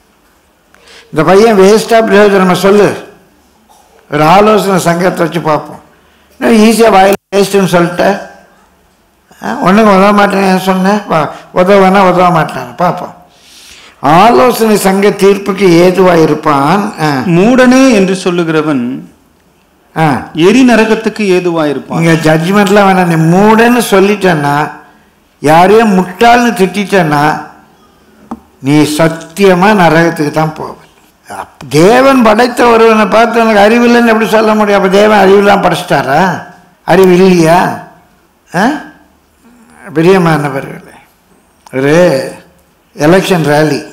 இந்த பையன் வேஸ்டா பிரயோஜனமா சொல்லு ஒரு ஆலோசனை சங்கத்தை வச்சு பார்ப்போம் ஈஸியாக வாயில் வேஸ்ட்டுன்னு சொல்லிட்டேன் ஒன்றுக்கு உதவ மாட்டேன்னு சொன்னேன் வா உதவனா உதவ மாட்டேன் பார்ப்போம் ஆலோசனை சங்க தீர்ப்புக்கு ஏதுவாக இருப்பான் ஆ, மூடனே என்று சொல்லுகிறவன் ஆ எரி நரகத்துக்கு ஏதுவாயிருப்பான் இங்கே ஜட்ஜ்மெண்ட்லாம் வேணாம் நீ மூடன்னு சொல்லிட்டேன்னா யாரையும் முட்டாள்னு திட்டேன்னா நீ சத்தியமாக நரகத்துக்கு தான் போவ அப்- தேவன் படைத்த ஒருவனை பார்த்து உனக்கு அறிவில்லைன்னு எப்படி சொல்ல முடியும் அப்போ தேவன் அறிவில்லாம் படைச்சிட்டாரா அறிவு இல்லையா ஆ பிரியமானவர்களே ஒரு எலெக்ஷன் ரேலி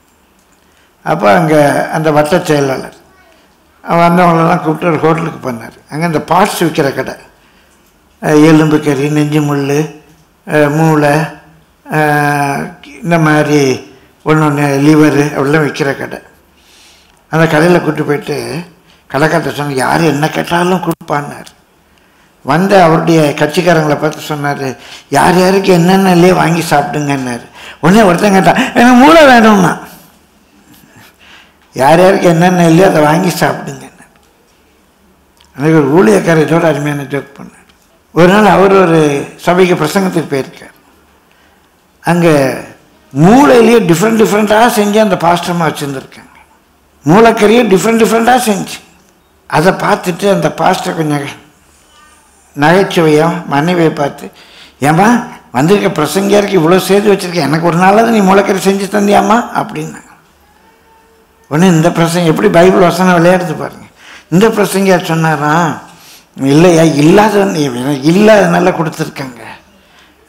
அப்போ அங்கே அந்த வட்ட செயலாளர் அவன் வந்தவங்களெல்லாம் கூப்பிட்டு ஒரு ஹோட்டலுக்கு போனார் அங்கே இந்த பார்ட்ஸ் விற்கிற கடை அஹ் எலும்பு கறி நெஞ்சு முள் அஹ் மூளை அஹ் இந்த மாதிரி ஒன்று ஒன்று லிவரு அப்படிலாம் விற்கிற கடை அந்த கடையில் கூட்டு போயிட்டு கடைக்கார்ட்ட சொன்ன யார் என்ன கேட்டாலும் கொடுப்பான்னார் வந்த அவருடைய கட்சிக்காரங்களை பார்த்து சொன்னார் யார் யாருக்கு என்னென்ன இல்லையே வாங்கி சாப்பிடுங்கன்னாரு உடனே ஒருத்தன் கேட்டான் எனக்கு மூளை வேணும்னா யார் யாருக்கு என்னென்ன இல்லையோ அதை வாங்கி சாப்பிடுங்க அன்றைக்கு ஒரு ஊழியக்காரர் இதோட அருமையான ஜோக் பண்ணார் ஒரு நாள் அவர் ஒரு சபைக்கு பிரசங்கத்துக்கு போயிருக்கார் அங்கே மூளையிலேயே டிஃப்ரெண்ட் டிஃப்ரெண்ட்டாக செஞ்சு அந்த பாஸ்டமாக வச்சுருந்துருக்காங்க மூளைக்கறியை டிஃப்ரெண்ட் டிஃப்ரெண்ட்டாக செஞ்சு அதை பார்த்துட்டு அந்த பாஸ்டர் கொஞ்சம் நகைச்சுவையாக மனைவியை பார்த்து ஏம்மா வந்திருக்க பிரசங்கியாருக்கு இவ்வளோ சேர்த்து வச்சுருக்கேன் எனக்கு ஒரு நாளாவது நீ மூளைக்கறி செஞ்சு தந்தியாம்மா அப்படின்னா உடனே இந்த பிரசங்க எப்படி பைபிள் வசனம் விளையாடுது பாருங்க இந்த பிரசங்கியார் சொன்னாராம் இல்லையா இல்லாதவன் எனக்கு இல்லாதனால கொடுத்துருக்காங்க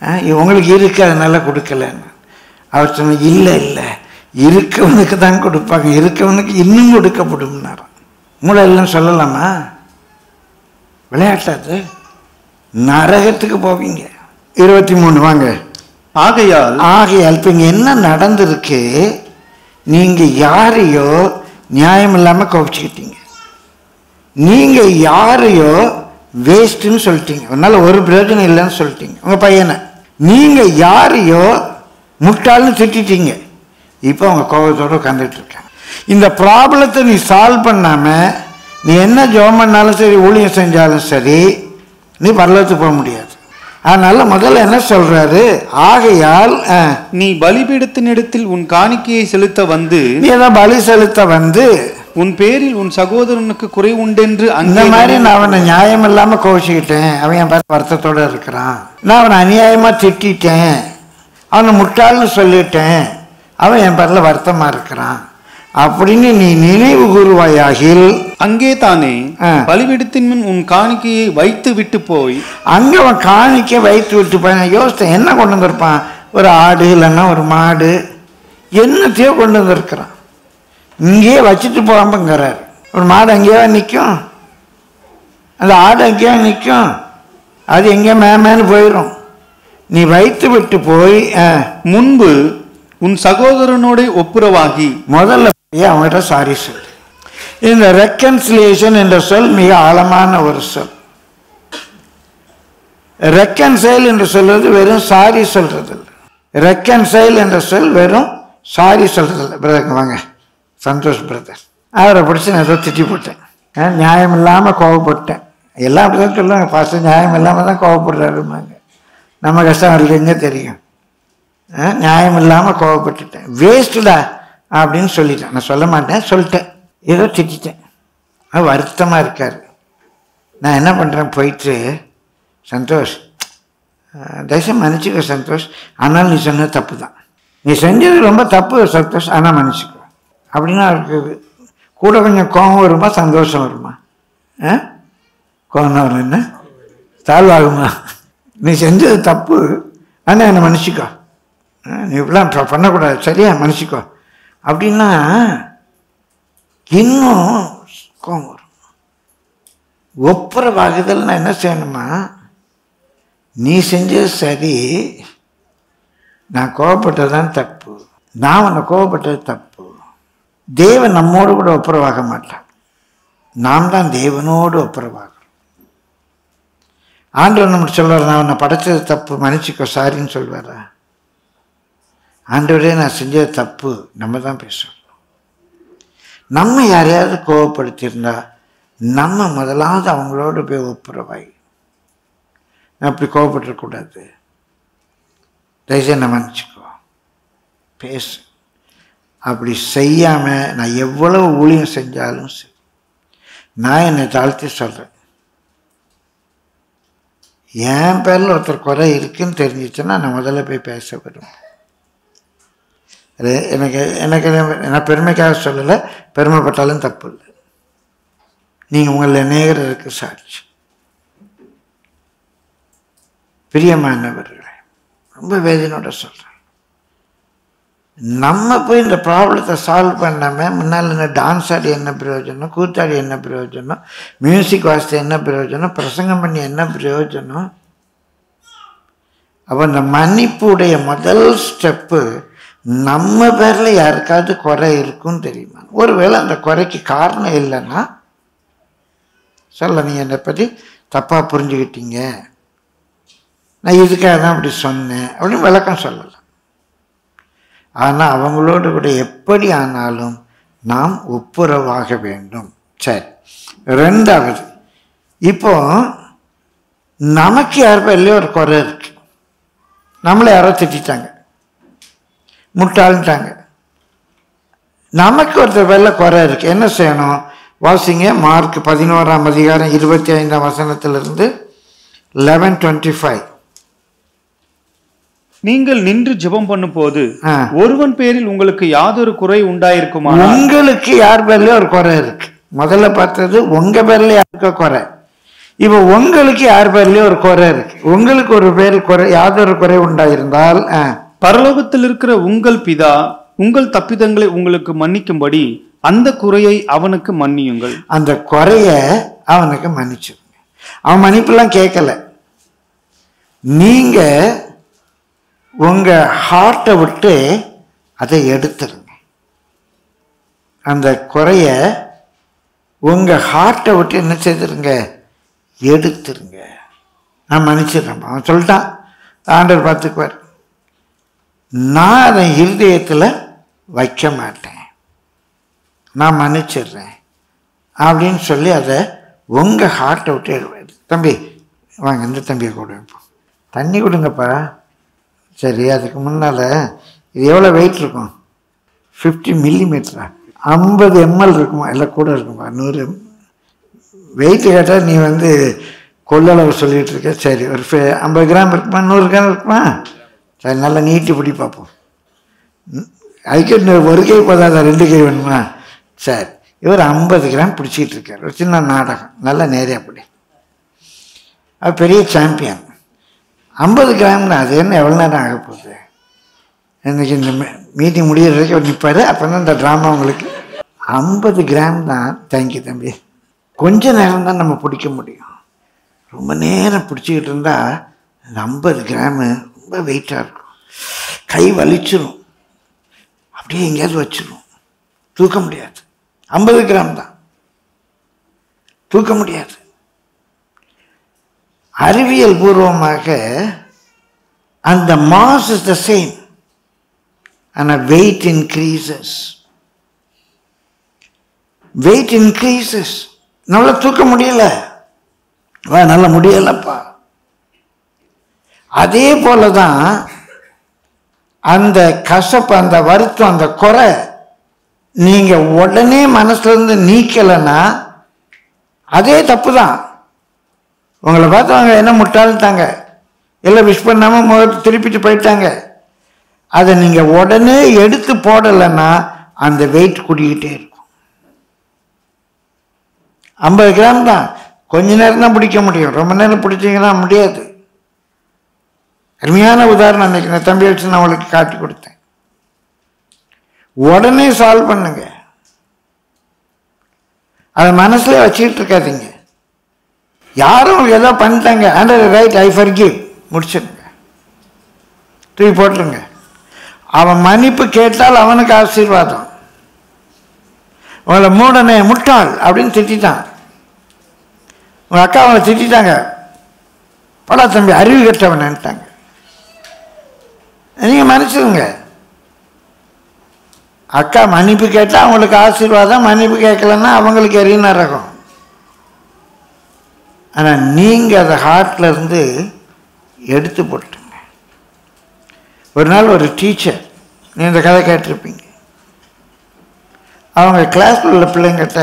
ஆ, உங்களுக்கு இருக்கு அதனால கொடுக்கலன்னு அவர் சொன்ன இல்லை இல்லை இருக்கவனுக்கு தான் கொடுப்பாங்க இருக்கவனுக்கு இன்னும் கொடுக்கப்படும்னாராம் மூளை எல்லாம் சொல்லலாமா விளையாட்டாது நரகத்துக்கு போவீங்க இருபத்தி மூணு வாங்க ஆகையால் ஆகையால் இப்போ இங்கே என்ன நடந்திருக்கு நீங்கள் யாரையோ நியாயம் இல்லாமல் கோபிச்சுக்கிட்டீங்க நீங்கள் யாரையோ வேஸ்ட்டுன்னு சொல்லிட்டீங்க அதனால ஒரு பிரயோஜனம் இல்லைன்னு சொல்லிட்டீங்க உங்கள் பையனை நீங்கள் யாரையோ முட்டாள்னு திட்டிட்டீங்க இப்போ அவங்க கோபத்தோடு உட்காந்துட்டு இருக்காங்க இந்த ப்ராப்ளத்தை நீ சால்வ் பண்ணாமல் நீ என்ன ஜெபம் பண்ணாலும் சரி ஊழியம் செஞ்சாலும் சரி நீ பரலத்துக்கு போக முடியாது அதனால முதல்ல என்ன சொல்றாரு ஆகையால் அஹ், நீ பலிபீடத்தினிடத்தில் உன் காணிக்கையை செலுத்த வந்து நீ ஏதோ பலி செலுத்த வந்து உன் பேரில் உன் சகோதரனுக்கு குறை உண்டென்று இந்த அங்கே மாதிரி நான் அவனை நியாயம் இல்லாம கோவிச்சுக்கிட்டேன் அவன் என் பேர் வருத்தத்தோட இருக்கிறான் நான் அவனை அநியாயமா திட்டிட்டேன் அவனை முட்டாள்னு சொல்லிட்டேன் அவன் என் பேர்ல வருத்தமா இருக்கிறான் அப்படின்னு நீ நினைவு கூறுவாயாகில் அங்கே தானே ஆ. பலிபீடத்தின் முன் உன் காணிக்கையை வைத்து விட்டு போய் அங்கே அவன் காணிக்க வைத்து விட்டு போய் நான் யோசித்தேன் என்ன கொண்டு வந்திருப்பான் ஒரு ஆடு இல்லைன்னா ஒரு மாடு என்னத்தையோ கொண்டு வந்திருக்கிறான் இங்கேயே வச்சுட்டு போகாமங்கிறார் ஒரு மாடு அங்கேயே நிற்கும் அந்த ஆடு அங்கேயே நிற்கும் அது எங்கேயோ மேமேன்னு போயிடும் நீ வைத்து விட்டு போய் அஹ், முன்பு உன் சகோதரனோட ஒப்புரவாகி முதல்ல போய் அவங்ககிட்ட சாரி சொல்லு இந்த ரெக்கன்சிலியேஷன் என்ற சொல் மிக ஆழமான ஒரு சொல் ரெக்கன்சைல் என்று சொல்வது வெறும் சாரி சொல்றது இல்லை ரெக்கன்சைல் என்ற சொல் வெறும் சாரி சொல்றது இல்லை பிரதர் வாங்க சந்தோஷ் பிரதர் அவரை பிடிச்சி நான் ஏதோ திட்டி போட்டேன் அஹ், நியாயம் இல்லாமல் கோவப்பட்டேன் எல்லாம் அப்படி தான் சொல்லுவாங்க பாஸ்டர் நியாயம் இல்லாமல் தான் கோவப்படுறாருமாங்க நம்ம கஷ்டம் அவர்களுக்கு தெரியும் அஹ், நியாயம் இல்லாமல் கோவப்பட்டுட்டேன் வேஸ்ட்டுடா அப்படின்னு சொல்லிட்டேன் நான் சொல்ல மாட்டேன் சொல்லிட்டேன் ஏதோ திட்டிட்டேன் அது வருத்தமாக இருக்கார் நான் என்ன பண்ணுறேன் போயிட்டு சந்தோஷ் அஹ், தயவுசெய்து மன்னிச்சுக்கோ சந்தோஷ் ஆனால் நீ சொன்னது தப்பு தான் நீ செஞ்சது ரொம்ப தப்பு சந்தோஷ் ஆனால் மன்னிச்சுக்கோ அப்படின்னா அவருக்கு கூட கொஞ்சம் கோபம் வருமா சந்தோஷம் வருமா ஆ கோபம் தான் வரும் என்ன தாழ்வாகுமா நீ செஞ்சது தப்பு ஆனால் என்னை மன்னிச்சிக்கோ ஆ, நீ இப்படிலாம் ப- பண்ணக்கூடாது சரியா மன்னிச்சிக்கோ அப்படின்னா இன்னும் கோபம் வரும் ஒப்புரவாகுதல் நான் என்ன செய்யணுமா நீ செஞ்சது சரி நான் கோவப்பட்டது தான் தப்பு நான் உன்னை கோவப்பட்டது தப்பு தேவன் நம்மோடு கூட ஒப்புரவாக மாட்டான் நாம் தான் தேவனோடு ஒப்புரவாகிறோம் ஆண்டவர் நமக்கு சொல்வார் நான் உன்னை படைச்சது தப்பு மன்னிச்சுக்கோ சாரின்னு சொல்வாரா ஆண்டவரே நான் செஞ்சது தப்பு நம்ம தான் பேசுவோம் நம்ம யாரையாவது கோவப்படுத்தியிருந்தா நம்ம முதலாவது அவங்களோட போய் ஒப்புரவாய் நான் அப்படி கோவப்பட்டுறக்கூடாது தயவுசெய்து என்ன மன்னிச்சுக்கோ பேசு அப்படி செய்யாமல் நான் எவ்வளவு ஊழியம் செஞ்சாலும் சரி நான் என்னை தாழ்த்தி சொல்கிறேன் என் பேரில் ஒருத்தர் குறை இருக்குன்னு தெரிஞ்சிச்சுன்னா நான் முதல்ல போய் பேச விரும்புகிறேன் அது எனக்கு எனக்கு நான் பெருமைக்காக சொல்லலை பெருமைப்பட்டாலும் தப்பு இல்லை நீங்கள் உங்களை நேயருக்கு சாட்சி பிரியமானவர்களே ரொம்ப வேதனையோட சொல்கிறேன் நம்ம போய் இந்த ப்ராப்ளத்தை சால்வ் பண்ணாமல் முன்னால் என்ன டான்ஸ் ஆடி என்ன பிரயோஜனம் கூத்தாடி என்ன பிரயோஜனம் மியூசிக் வாசித்து என்ன பிரயோஜனம் பிரசங்கம் பண்ணி என்ன பிரயோஜனம் அப்போ இந்த மன்னிப்புடைய முதல் ஸ்டெப்பு நம்ம பேரில் யாருக்காவது குறை இருக்குன்னு தெரியுமா ஒருவேளை அந்த குறைக்கு காரணம் இல்லைன்னா சொல்ல நீங்கள் என்னை பற்றி தப்பாக புரிஞ்சுக்கிட்டீங்க நான் இதுக்காக தான் அப்படி சொன்னேன் அப்படின்னு விளக்கம் சொல்லலாம் ஆனால் அவங்களோடு கூட எப்படி ஆனாலும் நாம் ஒப்புரவாக வேண்டும் சரி ரெண்டாவது இப்போ நமக்கு யார் பேர்லேயும் ஒரு குறை இருக்கு நம்மளை யாரோ திட்டாங்க முட்டாள்ட்டாங்க நமக்கு ஒருத்தர் பேரில் குறை இருக்கு என்ன செய்யணும் வாசிங்க மார்க் பதினோராம் அதிகாரம் இருபத்தி ஐந்தாம் வசனத்திலிருந்து லெவன் டுவெண்ட்டி ஃபைவ் நீங்கள் நின்று ஜெபம் பண்ணும்போது ஆ. ஒருவன் பேரில் உங்களுக்கு யாதொரு குறை உண்டாயிருக்குமா உங்களுக்கு யார் பேர்லயும் ஒரு குறை இருக்கு முதல்ல பார்த்தது உங்க பேர்ல யாருக்கோ குறை இப்போ உங்களுக்கு யார் பேர்லயும் ஒரு குறை இருக்கு உங்களுக்கு ஒரு பேர் குறை யாதொரு குறை உண்டாயிருந்தால் ஆ, பரலோகத்தில் இருக்கிற உங்கள் பிதா உங்கள் தப்பிதங்களை உங்களுக்கு மன்னிக்கும்படி அந்த குறையை அவனுக்கு மன்னியுங்கள் அந்த குறைய அவனுக்கு மன்னிச்சிருங்க அவன் மன்னிப்பெல்லாம் கேட்கல நீங்க உங்க ஹார்ட்டை விட்டு அதை எடுத்துருங்க அந்த குறைய உங்க ஹார்ட்டை விட்டு என்ன செய்திருங்க எடுத்துருங்க நான் மன்னிச்சிடுறேன் அவன் சொல்லிட்டான் ஆண்டவர் பார்த்துக்குவார் நான் அதை இருதயத்தில் வைக்க மாட்டேன் நான் மன்னிச்சிடுறேன் அப்படின்னு சொல்லி அதை உங்கள் ஹார்ட்டை விட்டு எடுப்பாரு தம்பி வாங்க இந்த தம்பியை கூட தண்ணி கொடுங்கப்பா சரி அதுக்கு முன்னால் இது எவ்வளோ வெயிட் இருக்கும் ஃபிஃப்டி மில்லிமீட்டரா ஐம்பது எம்எல் இருக்குமா இல்லை கூட இருக்குமா நூறு வெயிட் கேட்டால் நீ வந்து கொள்ளளவு சொல்லிட்டு இருக்க சரி ஒரு ஃபி- ஐம்பது கிராம் இருக்குமா நூறு கிராம் இருக்குமா சரி நல்லா நீட்டி பிடி பார்ப்போம் ம், அதுக்கு இன்னும் ஒரு கை போதாத ரெண்டு கை வேணுமா சரி இவர் ஐம்பது கிராம் பிடிச்சிட்டு இருக்கார் ஒரு சின்ன நாடகம் நல்ல நேரே அப்படி அவர் பெரிய சாம்பியன் ஐம்பது கிராம்னா அது என்ன எவ்வளோ நேரம் ஆக போகுது இன்னைக்கு இந்த மீட்டிங் முடியிற வரைக்கும் அவர் நிற்பார் அப்போ தான் இந்த ட்ராமா உங்களுக்கு ஐம்பது கிராம் தான் தேங்க்யூ தம்பி கொஞ்ச நேரம் தான் நம்ம பிடிக்க முடியும் ரொம்ப நேரம் பிடிச்சிக்கிட்டு இருந்தால் அந்த ஐம்பது கிராமு ரொம்ப வெயிட்டாக இருக்கும் கை வலிச்சிரும் அப்படியே எங்கேயாவது வச்சிரும் தூக்க முடியாது ஐம்பது கிராம் தான் தூக்க முடியாது அறிவியல் பூர்வமாக அந்த மாஸ் இஸ் த சேம் ஆனால் வெயிட் இன்க்ரீசஸ் வெயிட் இன்க்ரீசஸ் நல்லா தூக்க முடியல வா நல்லா முடியலப்பா அதே போல தான் அந்த கசப்பு அந்த வருத்தம் அந்த குறை நீங்க உடனே மனசுல இருந்து நீக்கலைன்னா அதே தப்பு தான் உங்களை பார்த்தவங்க என்ன முட்டாள்ட்டாங்க எல்லாம் விஷ் பண்ணாம முகத்தை திருப்பிட்டு போயிட்டாங்க அதை நீங்க உடனே எடுத்து போடலைன்னா அந்த வெயிட் கூடிக்கிட்டே இருக்கும் ஐம்பது கிராம் தான் கொஞ்ச நேரம் தான் பிடிக்க முடியும் ரொம்ப நேரம் பிடிச்சிங்கன்னா முடியாது அருமையான உதாரணம் அன்னைக்கு நான் தம்பி வச்சு நான் அவளுக்கு காட்டி கொடுத்தேன் உடனே சால்வ் பண்ணுங்க அதை மனசுல வச்சுக்கிட்டு இருக்காதீங்க யாரும் உங்களுக்கு ஏதோ பண்ணிட்டாங்க ஆண்டர் ரைட் ஐ ஃபர்கிவ் முடிச்சிருங்க தூக்கி போட்டுருங்க அவன் மன்னிப்பு கேட்டால் அவனுக்கு ஆசீர்வாதம் உங்களை மூடனே முட்டாள் அப்படின்னு திட்டான் உங்க அக்கா அவனை திட்டாங்க படா தம்பி அறிவு கெட்டவன்ட்டாங்க நீங்க மன்னிச்சிருங்க அக்கா மன்னிப்பு கேட்டால் அவங்களுக்கு ஆசீர்வாதம் மன்னிப்பு கேட்கலன்னா அவங்களுக்கு எரிய நரகம் ஆனால் நீங்கள் அதை ஹார்ட்ல இருந்து எடுத்து போட்டுங்க ஒரு நாள் ஒரு டீச்சர் நீ இந்த கதை கேட்டிருப்பீங்க அவங்க கிளாஸில் உள்ள பிள்ளைங்கிட்ட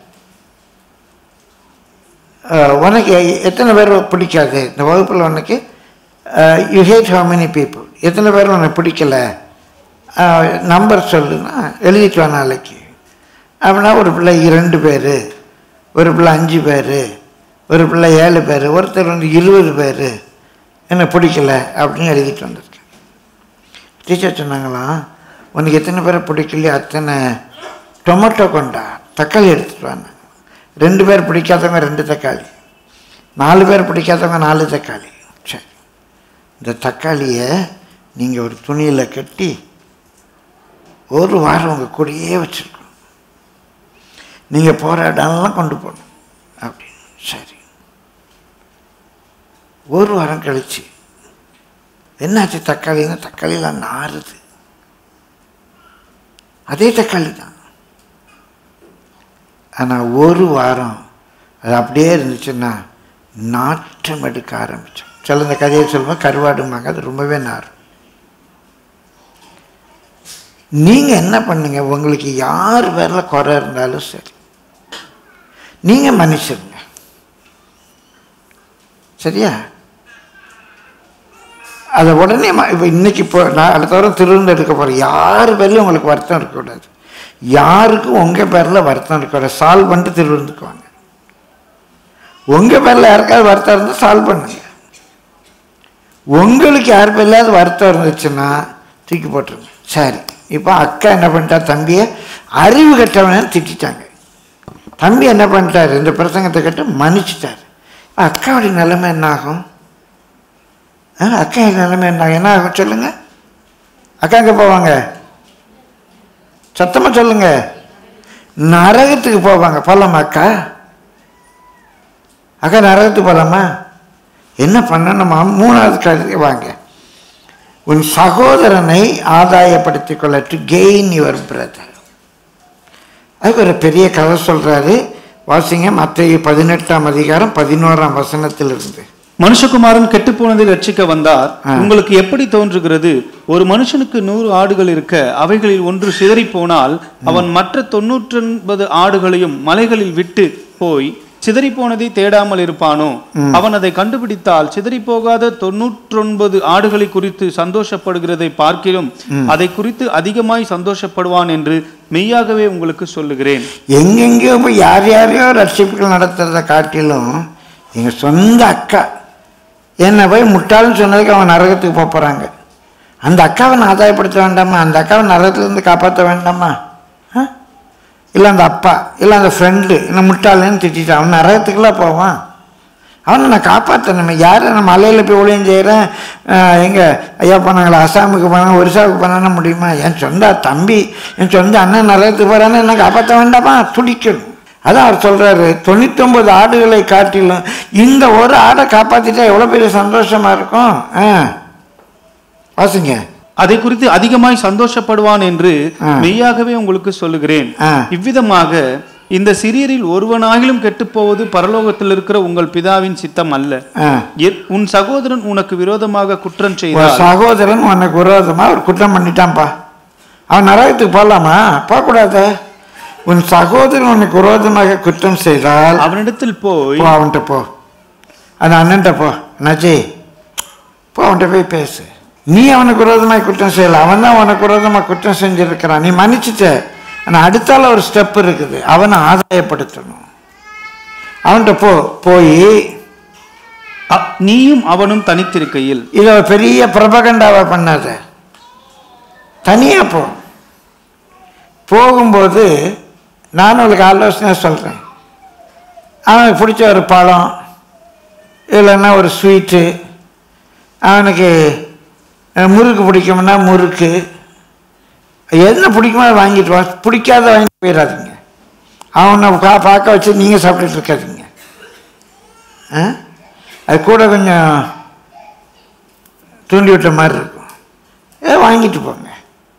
அஹ், உனக்கு எத்தனை பேர் பிடிக்காது இந்த வகுப்பில் உனக்கு you hate how many people எத்தனை பேர் உனக்கு பிடிக்கல நம்பர் சொல்லுன்னா எழுதிட்டு வா நாளைக்கு அப்படின்னா ஒரு பிள்ளை இரண்டு பேர் ஒரு பிள்ளை அஞ்சு பேர் ஒரு பிள்ளை ஏழு பேர் ஒருத்தர் வந்து இருபது பேர் என்ன பிடிக்கல அப்படின்னு எழுதிட்டு வந்திருக்கேன் டீச்சர் சொன்னாங்களாம் உனக்கு எத்தனை பேரை பிடிக்கலையோ அத்தனை டொமேட்டோ கொண்டா தக்காளி எடுத்துட்டு வாங்க ரெண்டு பேர் பிடிக்காதவங்க ரெண்டு தக்காளி நாலு பேர் பிடிக்காதவங்க நாலு தக்காளி சரி இந்த தக்காளியை நீங்கள் ஒரு துணியில் கட்டி ஒரு வாரம் உங்கள் கூடயே வச்சுருக்கணும் நீங்கள் போகிற இடம்லாம் கொண்டு போகணும் அப்படின்னு சரி ஒரு வாரம் கழிச்சு என்னாச்சு தக்காளின்னா தக்காளிலாம் நாறுது அதே தக்காளி தான் ஆனால் ஒரு வாரம் அது அப்படியே இருந்துச்சுன்னா நாற்றம் எடுக்க ஆரம்பித்தோம் சில இந்த கதையை சொல்லுவோம் கருவாடுமாங்க அது ரொம்பவே நாரும் நீங்கள் என்ன பண்ணுங்க உங்களுக்கு யார் பேரில் குறை இருந்தாலும் சரி நீங்கள் மன்னிச்சிருங்க சரியா அதை உடனே ம- இப்போ இன்னைக்கு இப்போ நான் அடுத்த வாரம் திருவிழா எடுக்க போகிறேன் யார் பேர்லையும் உங்களுக்கு வருத்தம் இருக்கக்கூடாது யாருக்கும் உங்கள் பேரில் வருத்தம் இருக்கக்கூடாது சால்வ் பண்ணிட்டு திருவிழுந்துக்கு வாங்க உங்கள் பேரில் யாருக்காவது வருத்தம் இருந்தால் சால்வ் பண்ணுங்க உங்களுக்கு யார் பேர்லாவது வருத்தம் இருந்துச்சுன்னா தூக்கி போட்டுருங்க சரி இப்போ அக்கா என்ன பண்ணிட்டா தம்பியை அறிவு கட்டவனு திட்டாங்க தம்பி என்ன பண்ணிட்டாரு இந்த பிரசங்கத்தை கேட்டு மன்னிச்சிட்டாரு அக்காவுடைய நிலைமை என்ன ஆகும் ஆ, அக்கா நிலைமை என்ன ஆகும்? என்ன ஆகும் சொல்லுங்க அக்கா எங்கே போவாங்க சத்தமாக சொல்லுங்க நரகத்துக்கு போவாங்க போகலாமா அக்கா அக்கா நரகத்துக்கு போகலாமா என்ன பண்ணணுமா மூணாவது கருத்து வாங்க உன் சகோதரனை ஆதாயப்படுத்திக் கொள்ள டு கெயின் யுவர் பிரதர் அதுக்கு ஒரு பெரிய கதை சொல்றாரு வாசிங்க மத்திய பதினெட்டாம் அதிகாரம் பதினோராம் வசனத்திலிருந்து மனுஷகுமாரன் கெட்டுப்போனதில் ரட்சிக்க வந்தார் ஆ. உங்களுக்கு எப்படி தோன்றுகிறது ஒரு மனுஷனுக்கு நூறு ஆடுகள் இருக்க அவைகளில் ஒன்று சிதறி போனால் அவன் மற்ற தொன்னூற்றொன்பது ஆடுகளையும் மலைகளில் விட்டு போய் சிதறி போனதை தேடாமல் இருப்பானோ அவன் அதை கண்டுபிடித்தால் சிதறி போகாத தொன்னூற்றொன்பது ஆடுகளை குறித்து சந்தோஷப்படுகிறதை பார்க்கிலும் அதை குறித்து அதிகமாய் சந்தோஷப்படுவான் என்று மெய்யாகவே உங்களுக்கு சொல்லுகிறேன் எங்கெங்கேயோ போய் யார் யாரையோ ரட்சிப்புகள் நடத்துறத காட்டிலும் எங்கள் சொந்த அக்கா என்னை போய் முட்டாள்னு சொன்னதுக்கு அவன் நரகத்துக்கு போக போகிறாங்க அந்த அக்காவை நான் ஆதாயப்படுத்த வேண்டாமா அந்த அக்காவை நரகத்துலேருந்து காப்பாற்ற வேண்டாமா ஆ? இல்லை அந்த அப்பா இல்லை அந்த ஃப்ரெண்டு என்ன முட்டாளன்னு திட்டான் அவன் நரகத்துக்குலாம் போவான் அவனை நான் காப்பாற்றணுமே யார் நான் மலையில் போய் ஊழியம் செய்கிறேன் எங்கே ஐயா போனாங்களா அசாமுக்கு போனாங்க ஒரிசாவுக்கு போனான்னு முடியுமா என் சொந்த தம்பி என் சொந்த அண்ணன் நரகத்துக்கு போகிறான்னு என்ன காப்பாற்ற வேண்டாமா துடிக்கணும் அதான் அவர் சொல்கிறாரு தொண்ணூத்தொம்பது ஆடுகளை காட்டிலும் இந்த ஒரு ஆடை காப்பாற்றிட்டா எவ்வளோ பெரிய சந்தோஷமாக இருக்கும் ஆ வாசிங்க அதை குறித்து அதிகமாய் சந்தோஷப்படுவான் என்று ஆ. மெய்யாகவே உங்களுக்கு சொல்லுகிறேன் ஆ. இவ்விதமாக இந்த சிறியரில் ஒருவனாகிலும் கெட்டுப்போவது பரலோகத்தில் இருக்கிற உங்கள் பிதாவின் சித்தம் அல்ல ஆ எ- உன் சகோதரன் உனக்கு விரோதமாக குற்றம் ஒரு செய்தால் சகோதரன் உனக்கு விரோதமாக ஒரு குற்றம் பண்ணிட்டான்ப்பா அவன் நரகத்துக்கு போகலாமா போகக்கூடாது உன் சகோதரன் உனக்கு விரோதமாக குற்றம் செய்தால் அவனிடத்தில் போய் போ அவன்கிட்ட போ அந்த அண்ணன்ட்ட போ என்னாச்சி போ அவன்கிட்ட போய் பேசு நீ அவனுக்கு விரோதமாக குற்றம் செய்யல அவன் தான் உனக்கு விரோதமாக குற்றம் செஞ்சிருக்கிறான் நீ மன்னிச்சிட்ட ஆனால் அடுத்தால ஒரு ஸ்டெப் இருக்குது அவனை ஆதாயப்படுத்தணும் அவன்கிட்ட போ போய் அ- நீயும் அவனும் தனித்திருக்கையில் இதை ஒரு பெரிய பிரபகண்டாவை பண்ணாத தனியாக போ போகும்போது நான் உங்களுக்கு ஆலோசனை சொல்கிறேன் அவனுக்கு பிடிச்ச ஒரு பழம் இல்லைன்னா ஒரு ஸ்வீட்டு அவனுக்கு அஹ், முறுக்கு பிடிக்கும்னா முறுக்கு என்ன பிடிக்குமோ அதை வாங்கிட்டு வா பிடிக்காத வாங்கிட்டு போயிடாதீங்க அவனை பா பார்க்க வச்சு நீங்கள் சாப்பிட்டுட்டு இருக்காதீங்க ஆ அது கூட கொஞ்சம் தூண்டி விட்ட மாதிரி இருக்கும் ஏதோ வாங்கிட்டு போங்க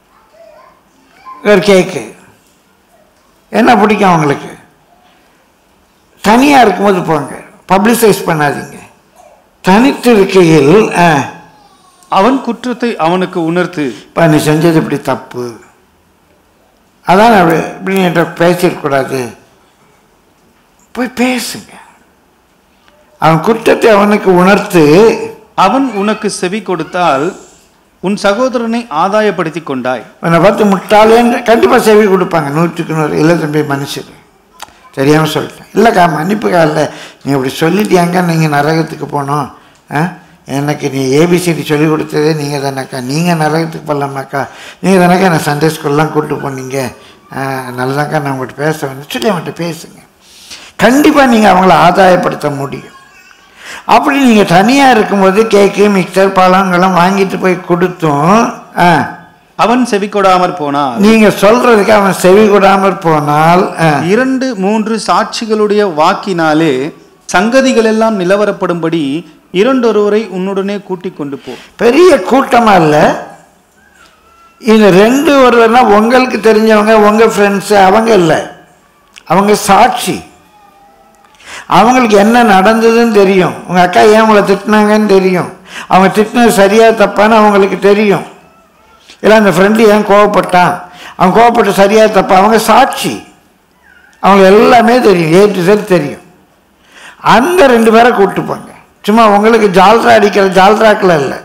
ஒரு கேக்கு என்ன பிடிக்கும் அவங்களுக்கு தனியாக இருக்கும்போது போங்க பப்ளிசைஸ் பண்ணாதீங்க தனித்து இருக்கையில் ஆ அவன் குற்றத்தை அவனுக்கு உணர்த்து இப்போ நீ செஞ்சது இப்படி தப்பு அதான் நான் இப்படி- இப்படி நீ என்கிட்ட பேசிடக்கூடாது போய் பேசுங்க அவன் குற்றத்தை அவனுக்கு உணர்த்து அவன் உனக்கு செவி கொடுத்தால் உன் சகோதரனை ஆதாயப்படுத்தி கொண்டாய் உன்னை பார்த்து முட்டாளேன்னு கண்டிப்பாக செவி கொடுப்பாங்க நூற்றுக்கு நூறு இல்லை தம்பி மன்னிச்சிடு தெரியாமல் சொல்லிட்டேன் இல்லைக்கா மன்னிப்புக்கா இல்லை நீ இப்படி சொல்லிட்டியாங்க நீங்கள் நரகத்துக்கு போனோம் ஆ எனக்கு நீ ஏபிசிடி சொல்லி கொடுத்ததே நீங்கள் தானேக்கா நீங்கள் நரகத்துக்கு போகலாமாக்கா நீங்கள் தானேக்கா என்னை சண்டே ஸ்கூல்லாம் கூப்பிட்டு போனீங்க ஆ, நல்லதாக்கா நான் உங்கள்கிட்ட பேச வேணும் சொல்லி அவன்கிட்ட பேசுங்க கண்டிப்பாக நீங்கள் அவங்கள ஆதாயப்படுத்த முடியும் அப்படி நீங்கள் தனியாக இருக்கும்போது கேக்கு மிக்சர் பழங்கள்லாம் வாங்கிட்டு போய் கொடுத்தும் ஆ அவன் செவி கொடாமற் போனான் நீங்க சொல்றதுக்கு அவன் செவி கொடாமற் போனால் அஹ், இரண்டு மூன்று சாட்சிகளுடைய வாக்கினாலே சங்கதிகள் எல்லாம் நிலவரப்படும்படி இரண்டொருவரை உன்னுடனே கூட்டிக் கொண்டு போ பெரிய கூட்டமா இல்ல இந்த ரெண்டு ஒருவர்னா உங்களுக்கு தெரிஞ்சவங்க உங்க ஃப்ரெண்ட்ஸ் அவங்க இல்லை அவங்க சாட்சி அவங்களுக்கு என்ன நடந்ததுன்னு தெரியும் உங்க அக்கா ஏன் உங்களை திட்டினாங்கன்னு தெரியும் அவங்க திட்டினது சரியா தப்பான்னு அவங்களுக்கு தெரியும் இல்லை அந்த ஃப்ரெண்டு ஏன் கோவப்பட்டான் அவன் கோவப்பட்ட சரியா தப்பா அவங்க சாட்சி அவங்க எல்லாமே தெரியும் ஏ டு Z தெரியும் அந்த ரெண்டு பேரை கூப்பிட்டு போங்க சும்மா உங்களுக்கு ஜால்ரா அடிக்கிற ஜால்ராக்கில் இல்லை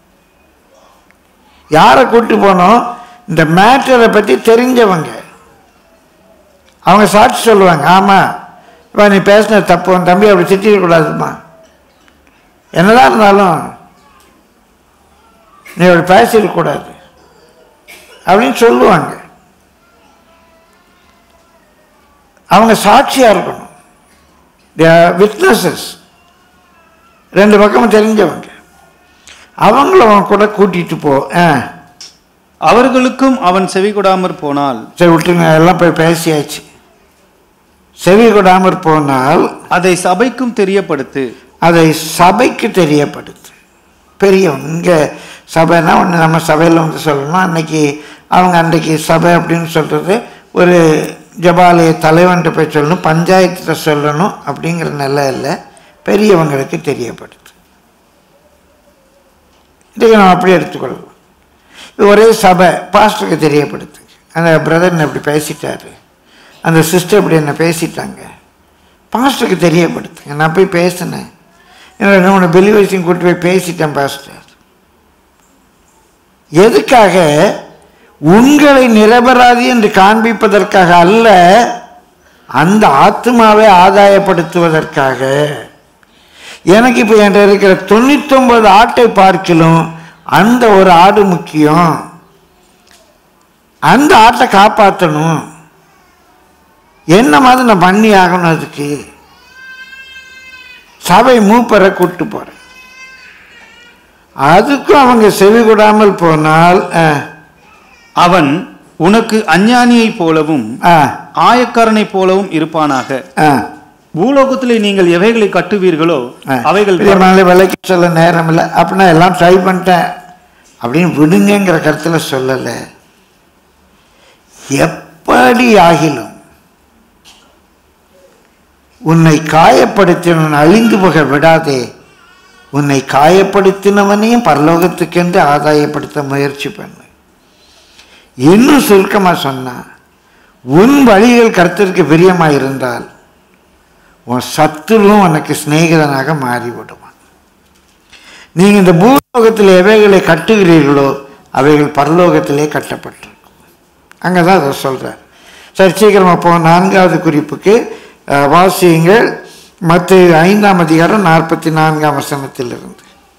யாரை கூப்பிட்டு போனோம் இந்த மேட்டரை பற்றி தெரிஞ்சவங்க அவங்க சாட்சி சொல்லுவாங்க ஆமாம் இப்போ நீ பேசின தப்பு உன் தம்பி அப்படி திட்டிடக்கூடாதுமா என்னதான் இருந்தாலும் நீ அப்படி பேசிடக்கூடாது அப்படின்னு சொல்லுவாங்க அவங்க சாட்சியாக இருக்கணும் விட்னஸஸ் ரெண்டு பக்கமும் தெரிஞ்சவங்க அவங்கள அவன் கூட கூட்டிட்டு போ ஆ அவர்களுக்கும் அவன் செவி கொடாமற் போனால் சரி விட்டுருங்க எல்லாம் போய் பேசியாச்சு செவி கொடாமற் போனால் அதை சபைக்கும் தெரியப்படுத்து அதை சபைக்கு தெரியப்படுத்து பெரியவங்க இங்கே சபைனா ஒன்று நம்ம சபையில் வந்து சொல்லணும் அன்னைக்கு அவங்க அன்றைக்கு சபை அப்படின்னு சொல்கிறது ஒரு ஜபாலய தலைவன்கிட்ட போய் சொல்லணும் பஞ்சாயத்தில் சொல்லணும் அப்படிங்கிற நிலை இல்லை பெரியவங்களுக்கு தெரியப்படுத்து இன்றைக்கு நம்ம அப்படியே எடுத்துக்கொள்ளலாம் இது ஒரே சபை பாஸ்டருக்கு தெரியப்படுத்து அந்த பிரதர் என்ன இப்படி பேசிட்டாரு அந்த சிஸ்டர் இப்படி என்ன பேசிட்டாங்க பாஸ்டருக்கு தெரியப்படுத்துங்க நான் போய் பேசினேன் என்னோட உன்னை பெலிவரிசையும் கூட்டி போய் பேசிட்டேன் பாஸ்டர் எதுக்காக உங்களை நிரபராதி என்று காண்பிப்பதற்காக அல்ல அந்த ஆத்மாவை ஆதாயப்படுத்துவதற்காக எனக்கு இப்போ என்கிட்ட இருக்கிற தொண்ணூத்தொன்பது ஆட்டை பார்க்கிலும் அந்த ஒரு ஆடு முக்கியம் அந்த ஆட்டை காப்பாற்றணும் என்ன மாதிரி நான் பண்ணி ஆகணும் அதுக்கு சபை மூப்பரை கூட்டு போறேன் அதுக்கும் அவங்க செவி கொடாமல் போனால் ஆ, அவன் உனக்கு அஞ்ஞானியைப் போலவும் ஆ, ஆயக்காரனைப் போலவும் இருப்பானாக ஆ, பூலோகத்திலே நீங்கள் எவைகளை கட்டுவீர்களோ ஆ. அவைகள் பிரியமானவர்களே, விலைக்கு சொல்ல நேரம் இல்லை அப்படின்னா எல்லாம் ட்ரை பண்ணிட்டேன் அப்படின்னு விடுங்கங்கிற கருத்துல சொல்லலை எப்படி ஆகிலும் உன்னை காயப்படுத்தினவன் அழிந்து போக விடாதே உன்னை காயப்படுத்தினவனையும் பரலோகத்துக்கென்று ஆதாயப்படுத்த முயற்சி பண்ணு இன்னும் சுருக்கமாக சொன்னா உன் வழிகள் கருத்திற்கு பிரியமாக இருந்தால் உன் சத்துருவும் உனக்கு சிநேகிதனாக மாறிவிடுவான் நீங்கள் இந்த பூலோகத்தில் எவைகளை கட்டுகிறீர்களோ அவைகள் பரலோகத்திலே கட்டப்பட்டிருக்கும் அங்கே தான் அதை சொல்கிறார் சரி சீக்கிரமாக போ நான்காவது குறிப்புக்கு அஹ், வாசியுங்கள் மற்ற ஐந்தாம் அதிகாரம் நாற்பத்தி நான்காம் வசனத்திலிருந்து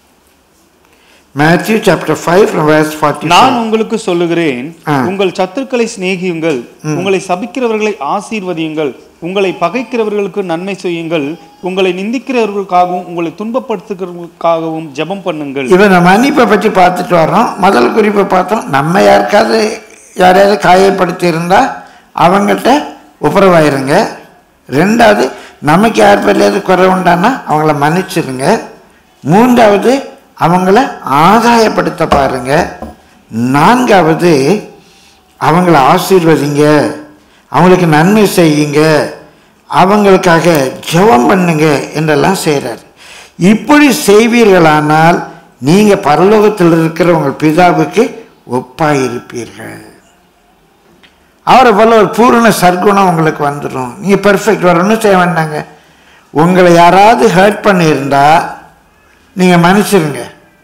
Matthew chapter five verse forty நான் உங்களுக்கு சொல்லுகிறேன் ஆ. உங்கள் சத்துருக்களை சிநேகியுங்கள் உங்களை சபிக்கிறவர்களை ஆசீர்வதியுங்கள் உங்களை பகைக்கிறவர்களுக்கு நன்மை செய்யுங்கள் உங்களை நிந்திக்கிறவர்களுக்காகவும் உங்களை துன்பப்படுத்துகிறவர்களுக்காகவும் ஜெபம் பண்ணுங்கள் இவன் நம்ம மன்னிப்பை பற்றி பார்த்துட்டு வர்றோம் முதல் குறிப்பை பார்த்தோம் நம்ம யாருக்காவது யாரையாவது காயப்படுத்தி இருந்தா அவங்கள்ட்ட ஒப்புரவாயிருங்க ரெண்டாவது நமக்கு யார் பேர்லையாவது குறை உண்டானா அவங்கள மன்னிச்சிருங்க மூன்றாவது அவங்கள ஆதாயப்படுத்த பாருங்க நான்காவது அவங்கள ஆசீர்வதிங்க அவங்களுக்கு நன்மை செய்யுங்க அவங்களுக்காக ஜெபம் பண்ணுங்க என்றெல்லாம் செய்கிறார் இப்படி செய்வீர்களானால் நீங்கள் பரலோகத்தில் இருக்கிற உங்கள் பிதாவுக்கு ஒப்பாயிருப்பீர்கள் அவரை போல ஒரு பூரண சர்க்குணம் உங்களுக்கு வந்துடும் நீங்கள் பெர்ஃபெக்ட் வரணும்னு செய்ய வேண்டாங்க உங்களை யாராவது ஹர்ட் பண்ணியிருந்தா நீங்கள் மன்னிச்சிருங்க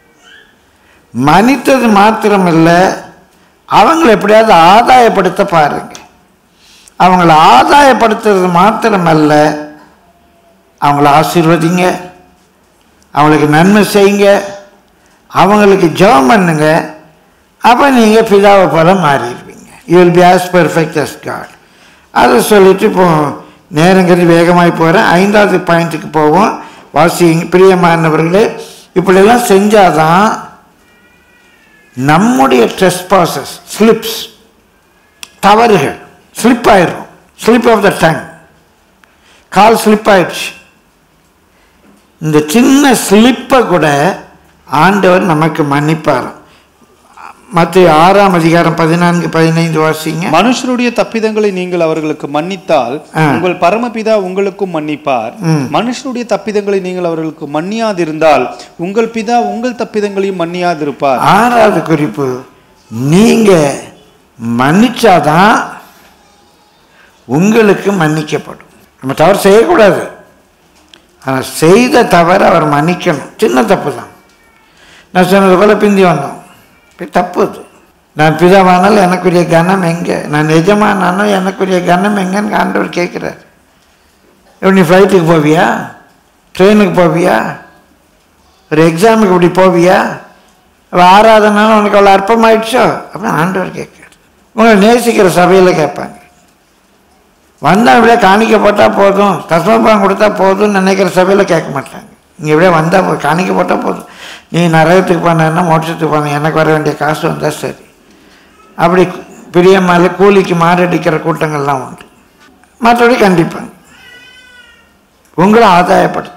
மன்னித்தது மாத்திரம் இல்லை அவங்கள எப்படியாவது ஆதாயப்படுத்த பாருங்க அவங்கள ஆதாயப்படுத்துறது மாத்திரமல்ல அவங்கள ஆசீர்வதிங்க அவங்களுக்கு நன்மை செய்யுங்க அவங்களுக்கு ஜெபம் பண்ணுங்க அப்போ நீங்கள் பிதாவை போல மாறிடுவீங்க you will be as perfect as God அதை சொல்லிட்டு இப்போ நேரங்கிறது வேகமாய் போகிறேன் ஐந்தாவது பாயிண்ட்டுக்கு போவோம் வாசிங்க பிரியமானவர்களே இப்படியெல்லாம் செஞ்சாதான் நம்முடைய ட்ரெஸ்பாசஸ் ஸ்லிப்ஸ் தவறுகள் ஸ்லிப் ஆயிடும் ஸ்லிப் ஆஃப் த டங் கால் ஸ்லிப் ஆயிடுச்சு இந்த சின்ன ஸ்லிப்பை கூட ஆண்டவர் நமக்கு மன்னிப்பார் மற்ற ஆறாம் அதிகாரம் பதினான்கு பதினைந்து வாசிங்க மனுஷருடைய தப்பிதங்களை நீங்கள் அவர்களுக்கு மன்னித்தால் ஆ. உங்கள் பரமபிதா உங்களுக்கும் மன்னிப்பார் ம். மனுஷருடைய தப்பிதங்களை நீங்கள் அவர்களுக்கு மன்னியாதிருந்தால் உங்கள் பிதா உங்கள் தப்பிதங்களையும் மன்னியாதிருப்பார் ஆறாவது குறிப்பு நீங்க மன்னிச்சாதான் உங்களுக்கு மன்னிக்கப்படும் நம்ம தவறு செய்யக்கூடாது ஆனால் செய்த தவறை அவர் மன்னிக்கணும் சின்ன தப்பு தான் நான் சொன்னது போல பிந்தி வந்தோம் இப்ப தப்பு அது நான் பிதாவானாலும் எனக்குரிய கனம் எங்கே நான் எஜமானாலும் எனக்குரிய கனம் எங்கன்னு ஆண்டவர் கேட்குறார் எப்படி நீ ஃப்ளைட்டுக்கு போவியா ட்ரெயினுக்கு போவியா ஒரு எக்ஸாமுக்கு இப்படி போவியா அவள் ஆராதனாலும் உனக்கு அவ்வளோ அற்பமாயிடுச்சோ அப்படின்னு ஆண்டவர் கேட்குறாரு உங்களை நேசிக்கிற சபையில் கேட்பாங்க வந்தால் இப்படியே காணிக்க போட்டால் போதும் தஸ்மபாகம் கொடுத்தா போதும்னு நினைக்கிற சபையில் கேட்க மாட்டாங்க இங்கே இப்படியே வந்தால் போதும் காணிக்க போட்டால் போதும் நீ நரகத்துக்கு போனேன்னா மோட்சத்துக்கு போன எனக்கு வர வேண்டிய காசு வந்தால் சரி அப்படி பிரியமால கூலிக்கு மாரடிக்கிற கூட்டங்கள்லாம் உண்டு மற்றபடி கண்டிப்பாங்க உங்களை ஆதாயப்படுத்தும்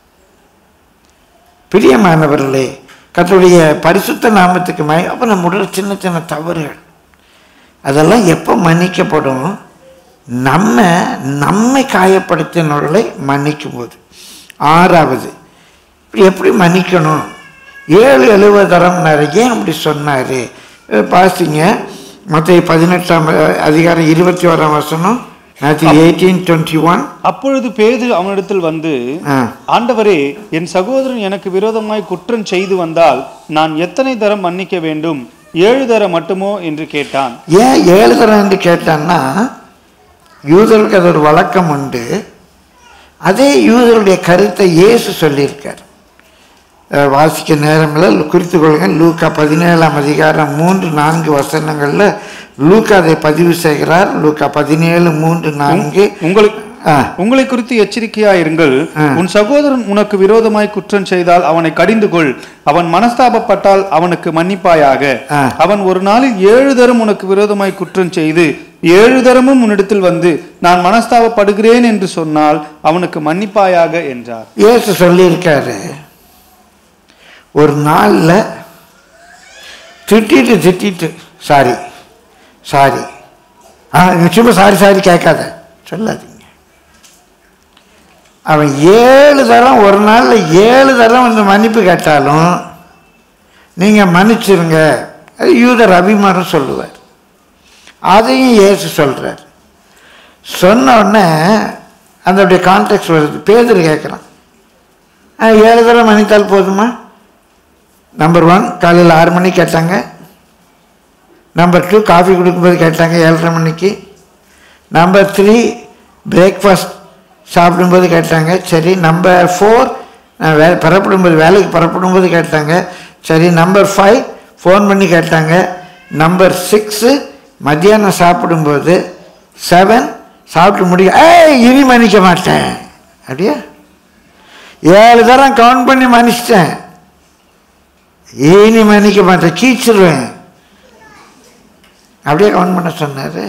பிரியமானவர்களே கர்த்தருடைய பரிசுத்த நாமத்துக்கு மய அப்போ நம்முடைய சின்ன சின்ன தவறுகள் அதெல்லாம் எப்போ மன்னிக்கப்படும் நம்ம நம்மை காயப்படுத்தினவர்களை மன்னிக்கும் போது ஆறாவது இப்படி எப்படி மன்னிக்கணும் ஏழு எழுபதரம் நிறைய அப்படி சொன்னார் பாசிங்க மற்ற பதினெட்டாம் அதிகாரம் இருபத்தி ஓராம் வசனம் மேத்யூ எயிட்டீன் டுவெண்ட்டி ஒன் அப்பொழுது பேது அவனிடத்தில் வந்து ஆ ஆண்டவரே என் சகோதரன் எனக்கு விரோதமாய் குற்றம் செய்து வந்தால் நான் எத்தனை தரம் மன்னிக்க வேண்டும் ஏழு தரம் மட்டுமோ என்று கேட்டான் ஏன் ஏழு தரம் என்று கேட்டான்னா யூதர்களுக்கு அது ஒரு வழக்கம் உண்டு அதே யூதருடைய கருத்தை இயேசு சொல்லியிருக்கார் அஹ் வாசிக்க நேரங்களில் குறித்து கொள்ளுங்க லூக்கா பதினேழாம் அதிகாரம் மூன்று நான்கு வசனங்களில் லூக்கா அதை பதிவு செய்கிறார் லூக்கா பதினேழு மூன்று நான்கு உங்களுக்கு ஆ உங்களை குறித்து எச்சரிக்கையா இருங்கள் ஆ. உன் சகோதரன் உனக்கு விரோதமாய் குற்றம் செய்தால் அவனை கடிந்து கொள் அவன் மனஸ்தாபப்பட்டால் அவனுக்கு மன்னிப்பாயாக ஆ. அவன் ஒரு நாளில் ஏழு தரம் உனக்கு விரோதமாய் குற்றம் செய்து ஏழு தரமும் உன்னிடத்தில் வந்து நான் மனஸ்தாபப்படுகிறேன் என்று சொன்னால் அவனுக்கு மன்னிப்பாயாக என்றார் இயேசு சொல்லியிருக்காரு ஒரு நாளில் திட்டிட்டு திட்டிட்டு சாரி சாரி ஆ நிச்சயமாக சாரி சாரி கேட்காத சொல்லாதீங்க அவன் ஏழு தரம் ஒரு நாளில் ஏழு தரம் வந்து மன்னிப்பு கேட்டாலும் நீங்கள் மன்னிச்சிருங்க அது யூதர் அபிமானம் சொல்லுவார் அதையும் இயேசு சொல்கிறார் சொன்ன உடனே அந்த அப்படியே கான்டெக்ட் வருது பேதர் கேட்குறான் ஆ, ஏழு தடவை மன்னித்தால் போதுமா நம்பர் ஒன் காலையில் ஆறு மணிக்கு கேட்டாங்க நம்பர் டூ காஃபி கொடுக்கும்போது கேட்டாங்க ஏழரை மணிக்கு நம்பர் த்ரீ பிரேக்ஃபாஸ்ட் சாப்பிடும்போது கேட்டாங்க சரி நம்பர் ஃபோர் வே புறப்படும்போது வேலைக்கு புறப்படும்போது கேட்டாங்க சரி நம்பர் ஃபைவ் ஃபோன் பண்ணி கேட்டாங்க நம்பர் சிக்ஸு மத்தியானம் சாப்பிடும்போது செவன் சாப்பிட்டு முடியும் ஏய் இனி மன்னிக்க மாட்டேன் அப்படியா ஏழு தரம் கவுண்ட் பண்ணி மன்னிச்சிட்டேன் இனி மன்னிக்க மாட்டேன் கீச்சிருவேன் அப்படியே கவுண்ட் பண்ண சொன்னார்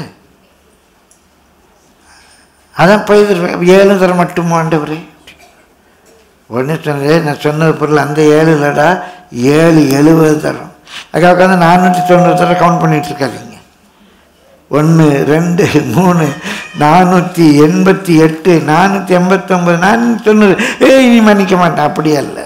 அதான் போய் ஏழு தரம் மட்டுமா ஆண்டவரே ஒன்று சொன்னதே நான் சொன்னது பொருள் அந்த ஏழு இல்லைடா ஏழு எழுபது தரம் அதுக்காக உட்காந்து நானூற்றி தொண்ணூறு தரம் கவுண்ட் பண்ணிட்டு இருக்காதீங்க ஒன்று ரெண்டு மூணு நானூற்றி எண்பத்தி எட்டு நானூற்றி எண்பத்தொம்பது நானூற்றி தொண்ணூறு ஏய் நீ மன்னிக்க மாட்டேன் அப்படியே அல்ல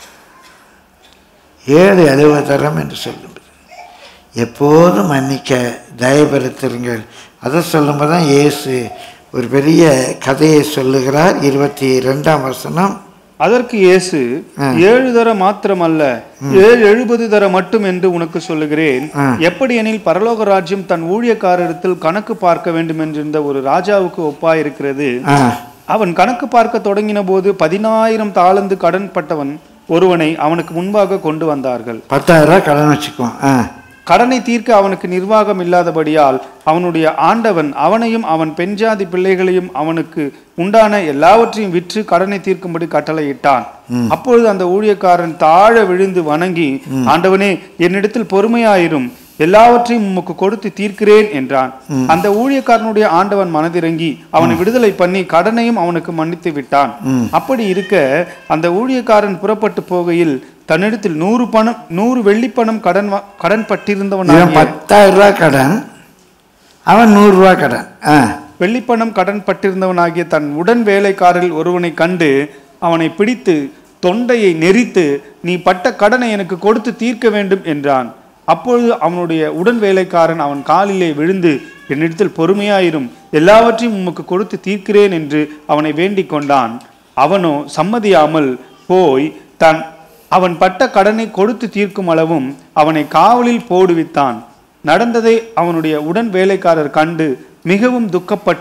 ஏழு எழுபது தரம் என்று சொல்லுங்கள் எப்போதும் மன்னிக்க தயபெருத்திருங்கள் அதை சொல்லும்போது தான் இயேசு ஒரு பெரிய கதையை சொல்லுகிறார் இருபத்தி ரெண்டாம் வசனம் அதற்கு இயேசு ஆ. ஏழு தர மாத்திரமல்ல ஏழு எழுபது தர மட்டும் என்று உனக்கு சொல்லுகிறேன் ஆ. எப்படி எனில் பரலோக ராஜ்யம் தன் ஊழியக்காரரிடத்தில் கணக்கு பார்க்க வேண்டும் என்றிருந்த ஒரு ராஜாவுக்கு ஒப்பாயிருக்கிறது ஆ அவன் கணக்கு பார்க்க தொடங்கின போது பதினாயிரம் தாளந்து கடன் பட்டவன் ஒருவனை அவனுக்கு முன்பாக கொண்டு வந்தார்கள் பத்தாயிரம் ரூபாய் கடன் வச்சுக்குவோம் ஆ கடனை தீர்க்க அவனுக்கு நிர்வாகம் இல்லாதபடியால் அவனுடைய ஆண்டவன் அவனையும் அவன் பெண்ஜாதி பிள்ளைகளையும் அவனுக்கு உண்டான எல்லாவற்றையும் விற்று கடனை தீர்க்கும்படி கட்டளையிட்டான் அப்பொழுது அந்த ஊழியக்காரன் தாழ விழுந்து வணங்கி ஆண்டவனே என்னிடத்தில் பொறுமையாயிரும் எல்லாவற்றையும் உமக்கு கொடுத்து தீர்க்கிறேன் என்றான் அந்த ஊழியக்காரனுடைய ஆண்டவன் மனதிறங்கி அவனை விடுதலை பண்ணி கடனையும் அவனுக்கு மன்னித்து விட்டான் அப்படி இருக்க அந்த ஊழியக்காரன் புறப்பட்டு போகையில் தன்னிடத்தில் நூறு பணம் நூறு வெள்ளிப்பணம் கடன் வா- கடன் பட்டிருந்தவன் இவன் பத்தாயிரம் ரூபாய் கடன் அவன் நூறுரூவா கடன் ஆ வெள்ளிப்பணம் கடன் பட்டிருந்தவனாகிய தன் உடன் வேலைக்காரில் ஒருவனை கண்டு அவனை பிடித்து தொண்டையை நெரித்து நீ பட்ட கடனை எனக்கு கொடுத்து தீர்க்க வேண்டும் என்றான் அப்பொழுது அவனுடைய உடன் வேலைக்காரன் அவன் காலிலே விழுந்து என்னிடத்தில் பொறுமையாயிரும் எல்லாவற்றையும் உமக்கு கொடுத்து தீர்க்கிறேன் என்று அவனை வேண்டிக் கொண்டான் அவனோ சம்மதியாமல் போய் தன் அவன் பட்ட கடனை கொடுத்து தீர்க்கும் அளவும் அவனை காவலில் போடுவித்தான் நடந்ததை அவனுடைய உடன் வேலைக்காரர் கண்டு மிகவும் துக்கப்பட்டு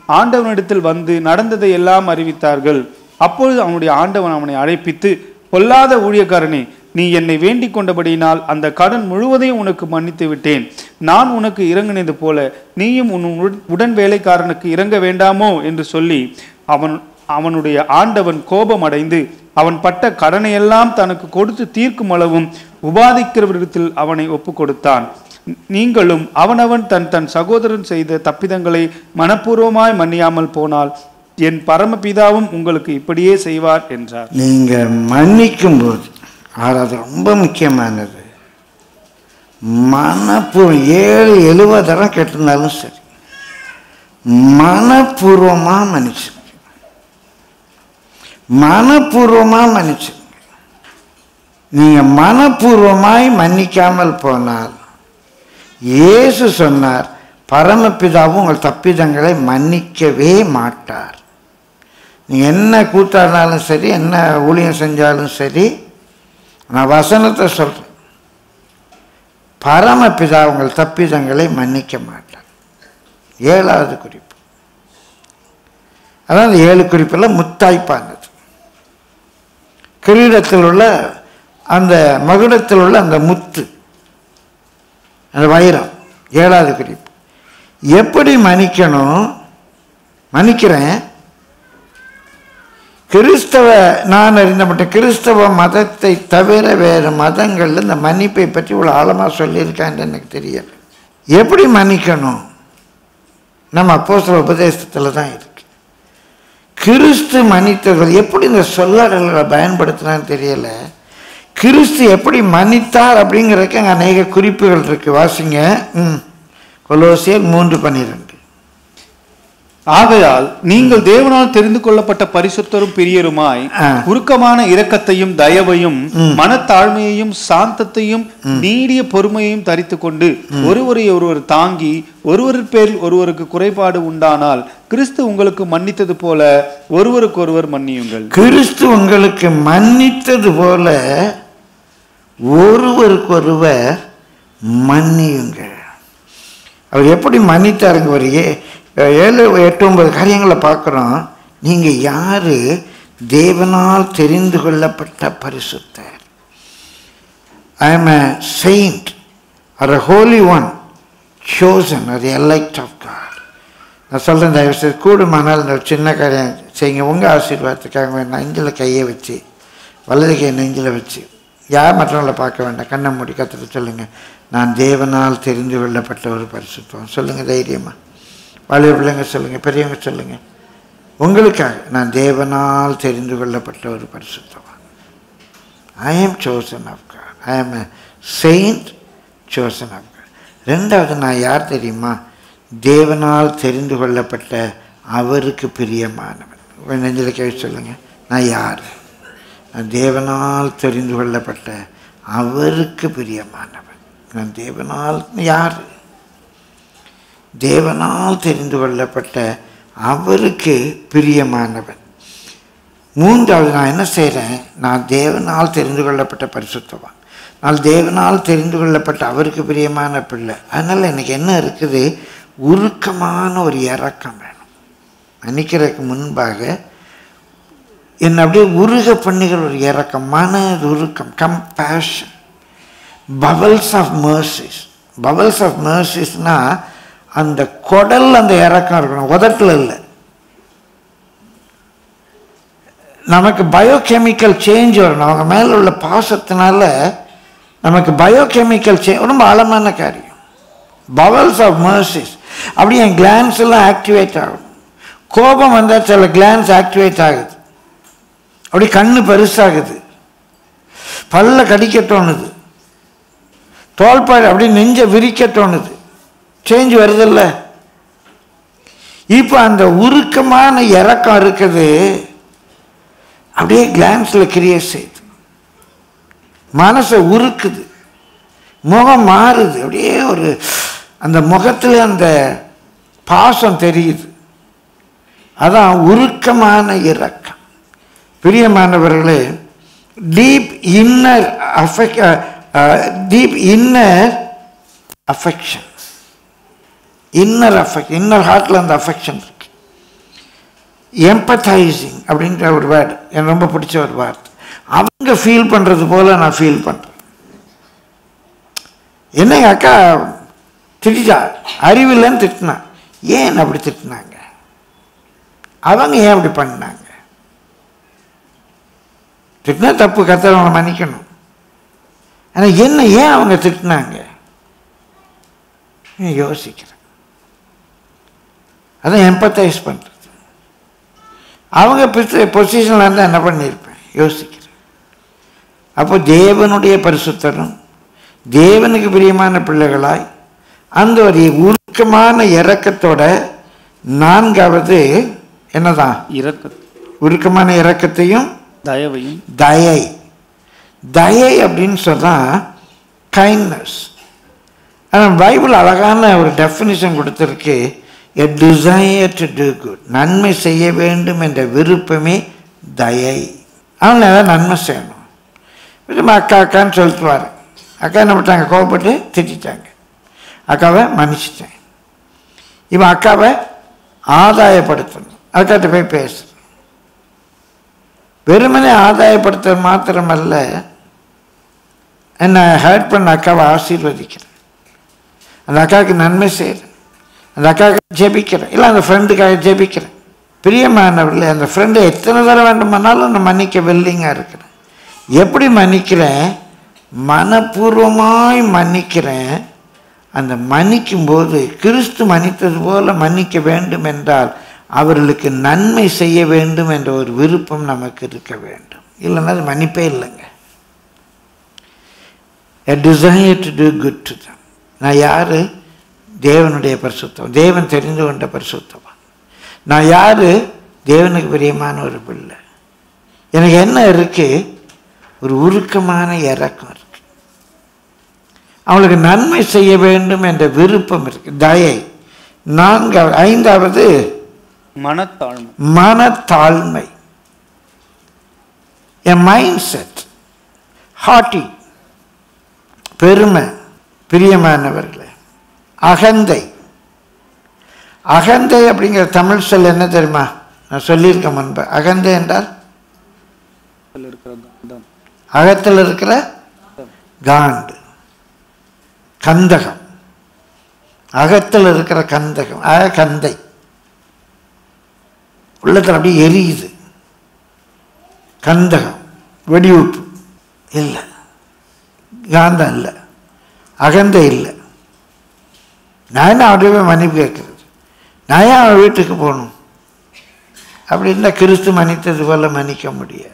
ஆண்டவனிடத்தில் வந்து நடந்ததை எல்லாம் அறிவித்தார்கள் அப்பொழுது அவனுடைய ஆண்டவன் அவனை அழைப்பித்து பொல்லாத ஊழியக்காரனே நீ என்னை வேண்டிக் கொண்டபடியினால் அந்த கடன் முழுவதையும் உனக்கு மன்னித்து விட்டேன் நான் உனக்கு இறங்கினது போல நீயும் உன் உடன்- உடன் வேலைக்காரனுக்கு இறங்க வேண்டாமோ என்று சொல்லி அவன் அவனுடைய ஆண்டவன் கோபமடைந்து அவன் பட்ட கடனையெல்லாம் தனக்கு கொடுத்து தீர்க்கும் அளவும் உபாதிக்கிறவரிடத்தில் அவனை ஒப்பு கொடுத்தான் நீங்களும் அவனவன் தன் தன் சகோதரன் செய்த தப்பிதங்களை மனப்பூர்வமாய் மன்னியாமல் போனால் என் பரமபிதாவும் உங்களுக்கு இப்படியே செய்வார் என்றார் நீங்கள் மன்னிக்கும் போது ஆறாவது ரொம்ப முக்கியமானது மனப்பூர்வம் ஏழு எழுபது தரம் கேட்டிருந்தாலும் சரி மனப்பூர்வமாக மன்னிச்சு மனப்பூர்வமாக மன்னிச்சு நீங்கள் மனப்பூர்வமாய் மன்னிக்காமல் போனால் இயேசு சொன்னார் பரமபிதாவும் உங்கள் தப்பிதங்களை மன்னிக்கவே மாட்டார் நீ என்ன கூத்தாடினாலும் சரி என்ன ஊழியம் செஞ்சாலும் சரி நான் வசனத்தை சொல்கிறேன் பரமபிதா உங்கள் தப்பிதங்களை மன்னிக்க மாட்டார் ஏழாவது குறிப்பு அதான் அந்த ஏழு குறிப்பில் முத்தாய்ப்பானது கிரீடத்தில் உள்ள அந்த மகுடத்தில் உள்ள அந்த முத்து அந்த வைரம் ஏழாவது குறிப்பு எப்படி மன்னிக்கணும் மன்னிக்கிறேன் கிறிஸ்தவ நான் அறிந்த மட்டும் கிறிஸ்தவ மதத்தை தவிர வேறு மதங்கள்ல இந்த மன்னிப்பை பற்றி இவ்வளோ ஆழமாக சொல்லியிருக்கான்னு எனக்கு தெரியல எப்படி மன்னிக்கணும் நம்ம அப்போஸ்தல உபதேசத்தில் தான் இருக்கு கிறிஸ்து மன்னித்தவர்கள் எப்படி இந்த சொல்லாடல்களை பயன்படுத்தினான்னு தெரியல கிறிஸ்து எப்படி மன்னித்தார் அப்படிங்கிறதுக்கு அங்கே அநேக குறிப்புகள் இருக்கு வாசிங்க ம் கொலோசியர் மூன்று பன்னிரெண்டு ஆகையால் நீங்கள் தேவனால் தெரிந்து கொள்ளப்பட்ட பரிசுத்தரும் பிரியருமாய் ஆ. உருக்கமான இரக்கத்தையும் தயவையும் மனத்தாழ்மையையும் சாந்தத்தையும் நீடிய பொறுமையையும் தரித்து கொண்டு ஒருவரை ஒருவர் தாங்கி ஒருவர் பேரில் ஒருவருக்கு குறைபாடு உண்டானால் கிறிஸ்து உங்களுக்கு மன்னித்தது போல ஒருவருக்கொருவர் மன்னியுங்கள் கிறிஸ்து உங்களுக்கு மன்னித்தது போல ஒருவருக்கொருவர் மன்னியுங்கள் அவர் எப்படி மன்னித்தாருங்க ஒரு ஏ ஏழு எட்டு ஒன்பது காரியங்களை பார்க்குறோம் நீங்கள் யார் தேவனால் தெரிந்து கொள்ளப்பட்ட பரிசுத்தர் I am a saint or a holy one chosen or the elect of God நான் சொல்கிறேன் தயவு செய்து கூடுமானால் இந்த ஒரு சின்ன காரியம் செய்யுங்க உங்கள் ஆசீர்வாதத்துக்காக நெஞ்சில் கையை வச்சு வலது கை நெஞ்சில் வச்சு யார் மற்றவங்களை பார்க்க வேண்டாம் கண்ணை மூடி கற்றுட்டு சொல்லுங்கள் நான் தேவனால் தெரிந்து கொள்ளப்பட்ட ஒரு பரிசுத்தம் சொல்லுங்கள் தைரியமாக வாலிப பிள்ளைங்க சொல்லுங்கள் பெரியவங்க சொல்லுங்கள் உங்களுக்காக நான் தேவனால் தெரிந்து கொள்ளப்பட்ட ஒரு பரிசுத்தவான் ஐ ஆம் chosen of God I am a saint chosen of God ரெண்டாவது நான் யார் தெரியுமா தேவனால் தெரிந்து கொள்ளப்பட்ட அவருக்கு பிரியமானவன் உங்க நெஞ்சில் கேள்வி சொல்லுங்கள் நான் யார் நான் தேவனால் தெரிந்து கொள்ளப்பட்ட அவருக்கு பிரியமானவன் நான் தேவனால் யார் தேவனால் தெரிந்து கொள்ளப்பட்ட அவருக்கு பிரியமானவன் மூன்றாவது நான் என்ன செய்கிறேன் நான் தேவனால் தெரிந்து கொள்ளப்பட்ட பரிசுத்தவான் நான் தேவனால் தெரிந்து கொள்ளப்பட்ட அவருக்கு பிரியமான பிள்ளை அதனால் எனக்கு என்ன இருக்குது உருக்கமான ஒரு இறக்கம் வேணும் மன்னிக்கிறதுக்கு முன்பாக என்னை அப்படியே உருக பண்ணுகிற ஒரு இறக்கம் மன உருக்கம் compassion bowels of mercies bowels of மர்சிஸ்னா அந்த குடல் அந்த இறக்கம் இருக்கணும் உதட்டில் இல்லை நமக்கு பயோகெமிக்கல் சேஞ்ச் வரணும் அவங்க மேலே உள்ள பாசத்தினால நமக்கு பயோகெமிக்கல் சேஞ்ச் ரொம்ப ஆழமான காரியம் பவல்ஸ் ஆஃப் மர்சிஸ் அப்படி என் கிளான்ஸ் எல்லாம் ஆக்டிவேட் ஆகும் கோபம் வந்தால் சில கிளான்ஸ் ஆக்டிவேட் ஆகுது அப்படி கண்ணு பெருசாகுது பல்ல கடிக்க தோணுது தோள்பாடு அப்படி நெஞ்ச விரிக்க தோணுது சேஞ்ச் வருதில்ல இப்போ அந்த உருக்கமான இறக்கம் இருக்குது அப்படியே கிளான்ஸில் கிரியேட் செய்யுது மனசை உருக்குது முகம் மாறுது அப்படியே ஒரு அந்த முகத்தில் அந்த பாசம் தெரியுது அதான் உருக்கமான இரக்கம் பிரியமானவர்களே deep inner affect deep inner affection inner affect inner ஹார்ட்டில் அந்த அஃபெக்ஷன் இருக்கு எம்பத்தைசிங் அப்படின்ற ஒரு வேர்டு எனக்கு ரொம்ப பிடிச்ச ஒரு வார்த்தை அவங்க ஃபீல் பண்ணுறது போல் நான் ஃபீல் பண்ணுறேன் என்ன எங்கள் அக்கா திட்டிட்டா அறிவில்லைன்னு திட்டினா ஏன் அப்படி திட்டினாங்க அவங்க ஏன் அப்படி பண்ணாங்க திட்டினா தப்பு கத்தவங்களை மன்னிக்கணும் ஆனால் என்ன ஏன் அவங்க திட்டினாங்க நான் யோசிக்கிறேன் அதான் எம்பத்தைஸ் பண்ணுறது அவங்க பொசிஷனில் இருந்தால் என்ன பண்ணியிருப்பேன் யோசிக்கிறேன் அப்போ தேவனுடைய பரிசுத்தரும் தேவனுக்கு பிரியமான பிள்ளைகளாய் அந்த ஒரு உருக்கமான இரக்கத்தோட நான்காவது என்னதான் இரக்க உருக்கமான இரக்கத்தையும் தயவையும் தயை தயை அப்படின்னு சொன்னால் கைண்ட்னஸ் ஆனால் பைபிள் அழகான ஒரு டெஃபினிஷன் கொடுத்துருக்கு a desire to do good நன்மை செய்ய வேண்டும் என்ற விருப்பமே தயை அவன் ஏதாவது நன்மை செய்யணும் திரும்ப அக்கா அக்கான்னு சொல்லிட்டு வரேன் அக்கா என்ன பண்ணிட்டாங்க கோவப்பட்டு திட்டாங்க அக்காவை மன்னிச்சிட்டேன் இவன் அக்காவை ஆதாயப்படுத்தணும் அக்காட்ட போய் பேசணும் வெறுமனே ஆதாயப்படுத்த மாத்திரமல்ல என்னை ஹர்ட் பண்ண அக்காவை ஆசீர்வதிக்கிறேன் அந்த அக்காவுக்கு நன்மை செய்கிறேன் அந்த அக்காவுக்கு ஜெபிக்கிறேன் இல்லை அந்த ஃப்ரெண்டுக்காக ஜெபிக்கிறேன் பிரியமானவர்களே அந்த ஃப்ரெண்டை எத்தனை தடவை வேண்டுமானாலும் நான் மன்னிக்க வில்லிங்காக இருக்கிறேன் எப்படி மன்னிக்கிறேன் மனப்பூர்வமாய் மன்னிக்கிறேன் அந்த மன்னிக்கும் போது கிறிஸ்து மன்னித்தது போல மன்னிக்க வேண்டும் என்றால் அவர்களுக்கு நன்மை செய்ய வேண்டும் என்ற ஒரு விருப்பம் நமக்கு இருக்க வேண்டும் இல்லைன்னா அது மன்னிப்பே இல்லைங்க a desire to do good to them நான் யார் தேவனுடைய பரிசுத்தம் தேவன் தெரிந்து கொண்ட பரிசுத்தவன் நான் யார் தேவனுக்கு பிரியமான ஒரு பிள்ளை எனக்கு என்ன இருக்கு ஒரு உருக்கமான இறக்கம் இருக்கு அவளுக்கு நன்மை செய்ய வேண்டும் என்ற விருப்பம் இருக்கு தயை நான்காவது ஐந்தாவது மனத்தாழ்மை மனத்தாழ்மை எ மைண்ட் செட் ஹாட்டி பெருமை பிரியமானவர்களே அகந்தை அகந்தை அப்படிங்கிற தமிழ் சொல் என்ன தெரியுமா நான் சொல்லியிருக்கேன் முன்பு அகந்தை என்றால் அதில் இருக்கிற காந்தம். அகத்தில் இருக்கிற காண்டு கந்தகம் அகத்தில் இருக்கிற கந்தகம் அகந்தை உள்ளத்தில் அப்படியே எரியுது கந்தகம் வெடிவுப்பு இல்லை காந்தம் இல்லை அகந்தை இல்லை நான் என்ன அவர்கிட்ட போய் மன்னிப்பு கேட்கறது நான் ஏன் அவன் வீட்டுக்கு போகணும் அப்படி இருந்தால் கிறிஸ்து மன்னித்தது போல மன்னிக்க முடியாது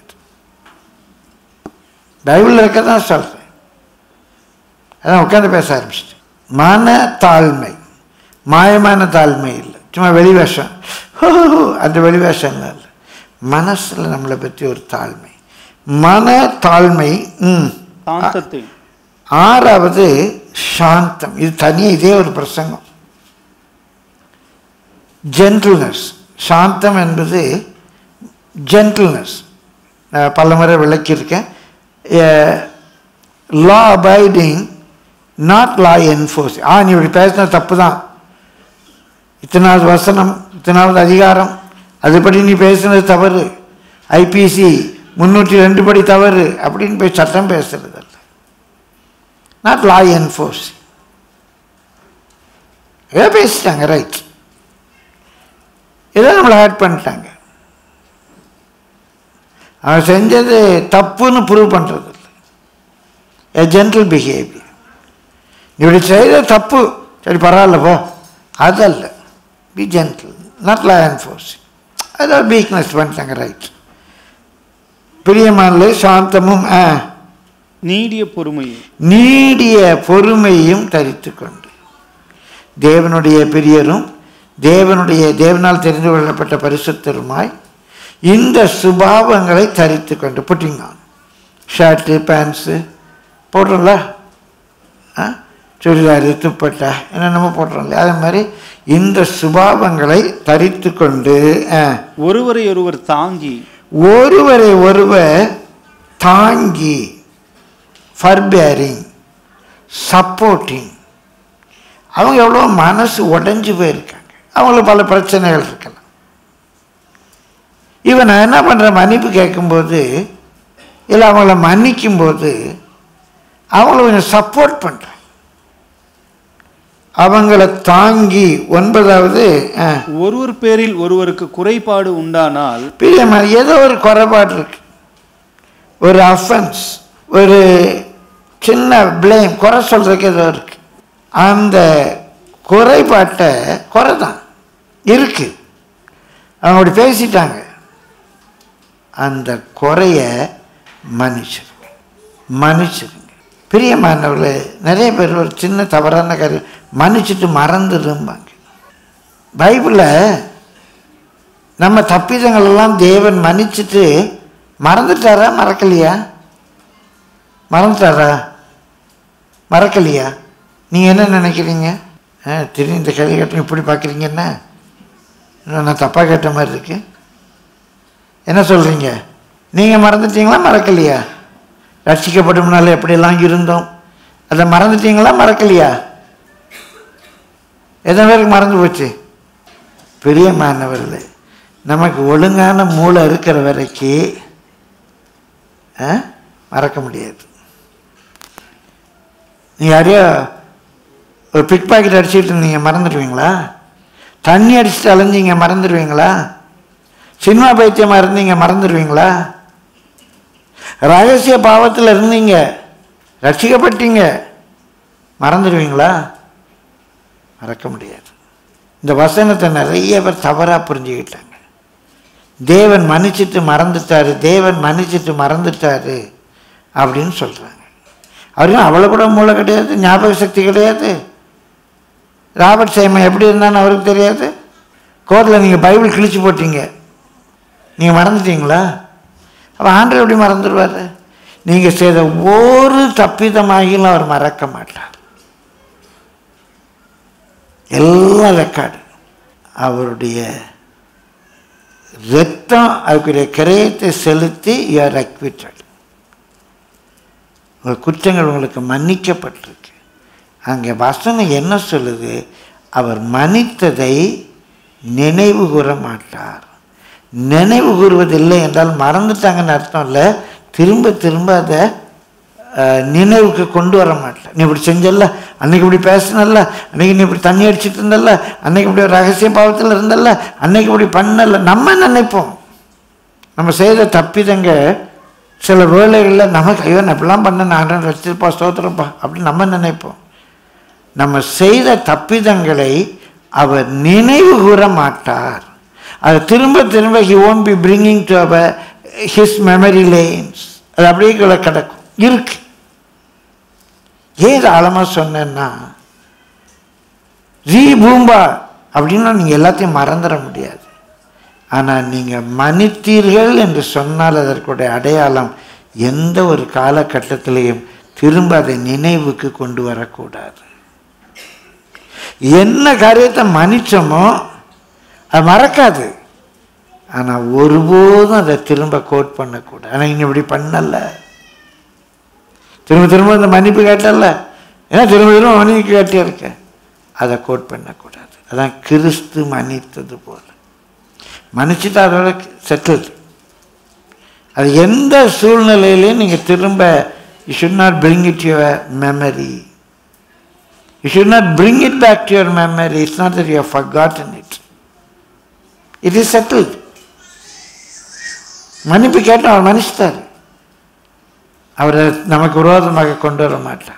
பைபிளில் இருக்க தான் சொல்கிறேன் அதான் உட்காந்து பேச ஆரம்பிச்சிட்டேன் மன தாழ்மை மாயமான தாழ்மை இல்லை சும்மா வெளிவேஷம் ஹோ, ஹோ, ஹோ, அந்த வெளிவேஷம் இல்லை மனசில் நம்மளை பற்றி ஒரு தாழ்மை மன தாழ்மை ம் சாந்தத்தை ஆறாவது சாந்தம் இது தனியாக இதே ஒரு பிரசங்கம் ஜென்டில்னஸ் சாந்தம் என்பது ஜென்டில்னஸ் நான் பல முறை விளக்கியிருக்கேன் law abiding not law enforce ஆ நீ இப்படி பேசின தப்பு தான் இத்தனாவது வசனம் இத்தனாவது அதிகாரம் அதுபடி நீ பேசுனது தவறு ஐபிசி முந்நூற்றி ரெண்டு படி தவறு அப்படின்னு போய் சட்டம் பேசுறது அல்ல நாட் லா என்ஃபோர்ஸ் ஏதோ பேசிட்டாங்க ரைட் ஏதோ நம்மளை ஹேட் பண்ணிட்டாங்க அவன் செஞ்சது தப்புன்னு ப்ரூவ் பண்ணுறது இல்லை எ ஜென்டல் பிஹேவியர் இப்படி செய்த தப்பு சரி பரவாயில்ல போ அதல்ல be gentle not law enforce அதாவது வீக்னஸ் பண்ணிட்டாங்க ரைட் பிரியமான சாந்தமும் ஆ நீடிய பொறுமையை நீடிய பொறுமையும் தரித்து கொண்டு தேவனுடைய பிரியரும் தேவனுடைய தேவனால் தெரிந்து கொள்ளப்பட்ட பரிசுத்தருமாய் இந்த சுபாவங்களை தரித்து கொண்டு புட்டிங்க ஷர்ட்டு பேண்ட்ஸு போடுறோம்ல ஆ சுடிதாரு துப்பட்டா என்னென்னமோ போடுறோம் இல்லையா அதே மாதிரி இந்த சுபாவங்களை தரித்து கொண்டு ஆ, ஒருவரை ஒருவர் தாங்கி ஒருவரை ஒருவர் தாங்கி ஃபர்பேரிங் சப்போர்ட்டிங் அவங்க எவ்வளோ மனசு உடைஞ்சு போயிருக்காங்க அவங்களுக்கு பல பிரச்சனைகள் இருக்கலாம் இவன் நான் என்ன பண்ணுறேன் மன்னிப்பு கேட்கும்போது இல்லை அவங்கள மன்னிக்கும்போது அவங்கள கொஞ்சம் சப்போர்ட் பண்ணுறேன் அவங்கள தாங்கி ஒன்பதாவது ஆ, ஒருவர் பேரில் ஒருவருக்கு குறைபாடு உண்டானால் பிரியமா ஏதோ ஒரு குறைபாடு இருக்கு ஒரு அஃபென்ஸ் ஒரு சின்ன ப்ளேம் குறை சொல்றதுக்கு ஏதோ இருக்கு அந்த குறைபாட்டை குறை தான் இருக்கு அவங்க அப்படி பேசிட்டாங்க அந்த குறைய மன்னிச்சிருங்க மன்னிச்சிருங்க பிரியமானவர்களே நிறைய பேர் ஒரு சின்ன தவறான காரியம் மன்னிச்சிட்டு மறந்துடும்பாங்க பைபிளில் நம்ம தப்பிதங்கள் எல்லாம் தேவன் மன்னிச்சிட்டு மறந்துட்டாரா மறக்கலையா மறந்துட்டாரா மறக்கலையா நீங்கள் என்ன நினைக்கிறீங்க ஆ திடீர்னு இந்த கேள்வி கேட்டு இப்படி பார்க்குறீங்க என்ன இன்னும் நான் தப்பாக கேட்ட மாதிரி இருக்கு என்ன சொல்கிறீங்க நீங்கள் மறந்துட்டீங்களா மறக்கலையா ரட்சிக்கப்படும்னால எப்படியெல்லாம் இருந்தோம் அதை மறந்துட்டீங்களா மறக்கலையா எத்தனை பேருக்கு மறந்து போச்சு பிரியமானவர்களே நமக்கு ஒழுங்கான மூளை இருக்கிற வரைக்கும் ஆ, மறக்க முடியாது நீ யாரையோ ஒரு பிக் பாக்கெட் அடிச்சுட்டு இருந்தீங்க மறந்துடுவீங்களா தண்ணி அடிச்சுட்டு அலைஞ்சீங்க மறந்துடுவீங்களா சினிமா பைத்தியமாக இருந்தீங்க மறந்துடுவீங்களா ரகசிய பாவத்தில் இருந்தீங்க ரட்சிக்கப்பட்டீங்க மறந்துடுவீங்களா மறக்க முடியாது இந்த வசனத்தை நிறைய பேர் தவறாக புரிஞ்சுக்கிட்டாங்க தேவன் மன்னிச்சிட்டு மறந்துட்டாரு தேவன் மன்னிச்சிட்டு மறந்துட்டாரு அப்படின்னு சொல்கிறாங்க அவருக்கும் அவ்வளோ கூட மூளை கிடையாது ஞாபக சக்தி கிடையாது ராபர்ட் சைமன் எப்படி இருந்தான்னு அவருக்கு தெரியாது கோர்ட்டில் நீங்கள் பைபிள் கிழிச்சு போட்டீங்க நீங்கள் மறந்துட்டீங்களா அப்போ ஆண்டவர் எப்படி மறந்துடுவார் நீங்கள் செய்த ஒரு தப்பிதமாகிலும் அவர் மறக்க மாட்டார் எல்லாம் ரெக்கார்டு அவருடைய ரத்தம் அதுக்குரிய கிரயத்தை செலுத்தி யூஆர் அக்விட்டட் உங்கள் குற்றங்கள் உங்களுக்கு மன்னிக்கப்பட்டிருக்கு அங்கே வசனம் என்ன சொல்லுது அவர் மன்னித்ததை நினைவு கூற மாட்டார் நினைவு கூறுவதில்லை என்றால் மறந்துட்டாங்கன்னு அர்த்தம் இல்லை திரும்ப திரும்ப அதை அஹ், நினைவுக்கு கொண்டு வர மாட்டேன் நீ இப்படி செஞ்சல்ல அன்னைக்கு இப்படி பேசினல்ல அன்னைக்கு நீ இப்படி தண்ணி அடிச்சிட்டு இருந்தல்ல அன்னைக்கு இப்படி ஒரு ரகசிய பாவத்தில் இருந்தல்ல அன்னைக்கு இப்படி பண்ணல நம்ம நினைப்போம் நம்ம செய்த தப்பிதங்க சில வேலைகளில் நமக்கு ஐயோ நான் இப்படிலாம் பண்ண நான் வச்சிருப்பா ஸ்தோத்திரப்பா அப்படின்னு நம்ம நினைப்போம் நம்ம செய்த தப்பிதங்களை அவர் நினைவு கூற மாட்டார் அது திரும்ப திரும்ப he won't be bringing to அவர் ஹிஸ் மெமரி லேன்ஸ் அது அப்படியே கீழே கிடக்கும் இருக்கு ஏன் இது ஆழமாக சொன்னேன்னா ரீ பூம்பா அப்படின்னா நீங்கள் எல்லாத்தையும் மறந்துட முடியாது ஆனால் நீங்கள் மன்னித்தீர்கள் என்று சொன்னால் அதற்குடைய அடையாளம் எந்த ஒரு காலகட்டத்திலையும் திரும்ப அதை நினைவுக்கு கொண்டு வரக்கூடாது என்ன காரியத்தை மன்னிச்சோமோ அது மறக்காது ஆனால் ஒருபோதும் அதை திரும்ப கோட் பண்ணக்கூடாது ஆனால் இங்கே இப்படி பண்ணல திரும்ப திரும்ப இந்த மன்னிப்பு கேட்டல ஏன்னா திரும்ப திரும்ப மன்னிப்பு கேட்டே இருக்க அதை கோட் பண்ணக்கூடாது அதான் கிறிஸ்து மன்னித்தது போல மன்னிச்சுட்டு அதோட செட்டில் அது எந்த சூழ்நிலையிலையும் நீங்கள் திரும்ப you should not bring it your memory you should not bring it back to your memory it's not that you have forgotten it it is settled மன்னிப்பு கேட்டால் அவர் மன்னிச்சிட்டார் அவரை நமக்கு விரோதமாக கொண்டு வர மாட்டார்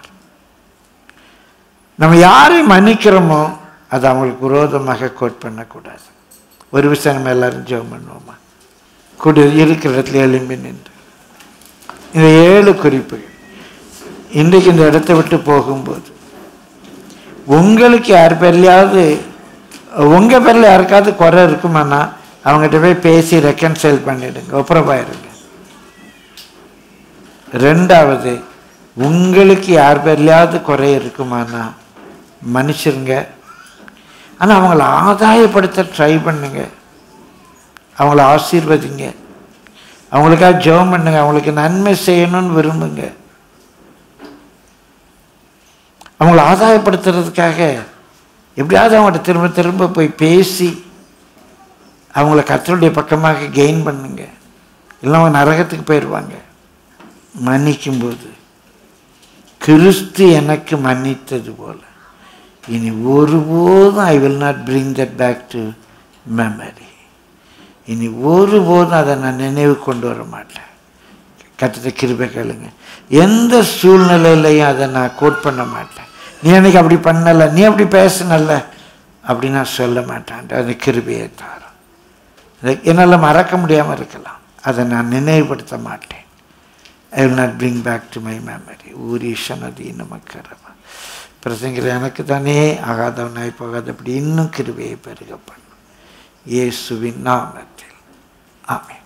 நம்ம யாரை மன்னிக்கிறோமோ அது அவங்களுக்கு விரோதமாக கோட் பண்ணக்கூடாது ஒரு விஷயம் நம்ம எல்லாரும் ஜெபம் பண்ணுவோமா குடி இருக்கிற இடத்துல எழும்பி நின்று இந்த ஏழு குறிப்புகள் இன்றைக்கு இந்த இடத்தை விட்டு போகும்போது உங்களுக்கு யார் பேர்லையாவது உங்கள் பேரில் யாருக்காவது குறை இருக்குமானா அவங்ககிட்ட போய் பேசி ரெக்கன்சைல் பண்ணிடுங்க ஒப்புரப்பாயிருங்க ரெண்டாவது உங்களுக்கு யார் பேர்லையாவது குறை இருக்குமானா மன்னிச்சிருங்க ஆனால் அவங்கள ஆதாயப்படுத்த ட்ரை பண்ணுங்க அவங்கள ஆசீர்வதிங்க அவங்களுக்காக ஜெபம் பண்ணுங்க அவங்களுக்கு நன்மை செய்யணும்னு விரும்புங்க அவங்கள ஆதாயப்படுத்துறதுக்காக எப்படியாவது அவங்கள்ட்ட திரும்ப திரும்ப போய் பேசி அவங்கள கர்த்தருடைய பக்கமாக கெயின் பண்ணுங்க இல்லை அவங்க நரகத்துக்கு போயிடுவாங்க மன்னிக்கும்போது கிறிஸ்து எனக்கு மன்னித்தது போல இனி ஒருபோதும் I will not bring that back to memory இனி ஒருபோதும் அதை நான் நினைவு கொண்டு வர மாட்டேன் கத்தத்தை கிருபை கேளுங்க எந்த சூழ்நிலையிலையும் அதை நான் கோட் பண்ண மாட்டேன் நீ அன்னைக்கு அப்படி பண்ணல நீ அப்படி பேசினல்ல அப்படி நான் சொல்ல மாட்டேன் அந்த கிருபையை தாரும் இதை என்னால் மறக்க முடியாமல் இருக்கலாம் அதை நான் நினைவுபடுத்த மாட்டேன் I will not bring back to my memory ஊரீஷனதி நமக்கரமா பிரசங்கிற எனக்கு தானே ஆகாதவனாய் போகாதபடி இன்னும் கிருபையை பெருக பண்ணும் இயேசுவின் நாமத்தில் ஆமென்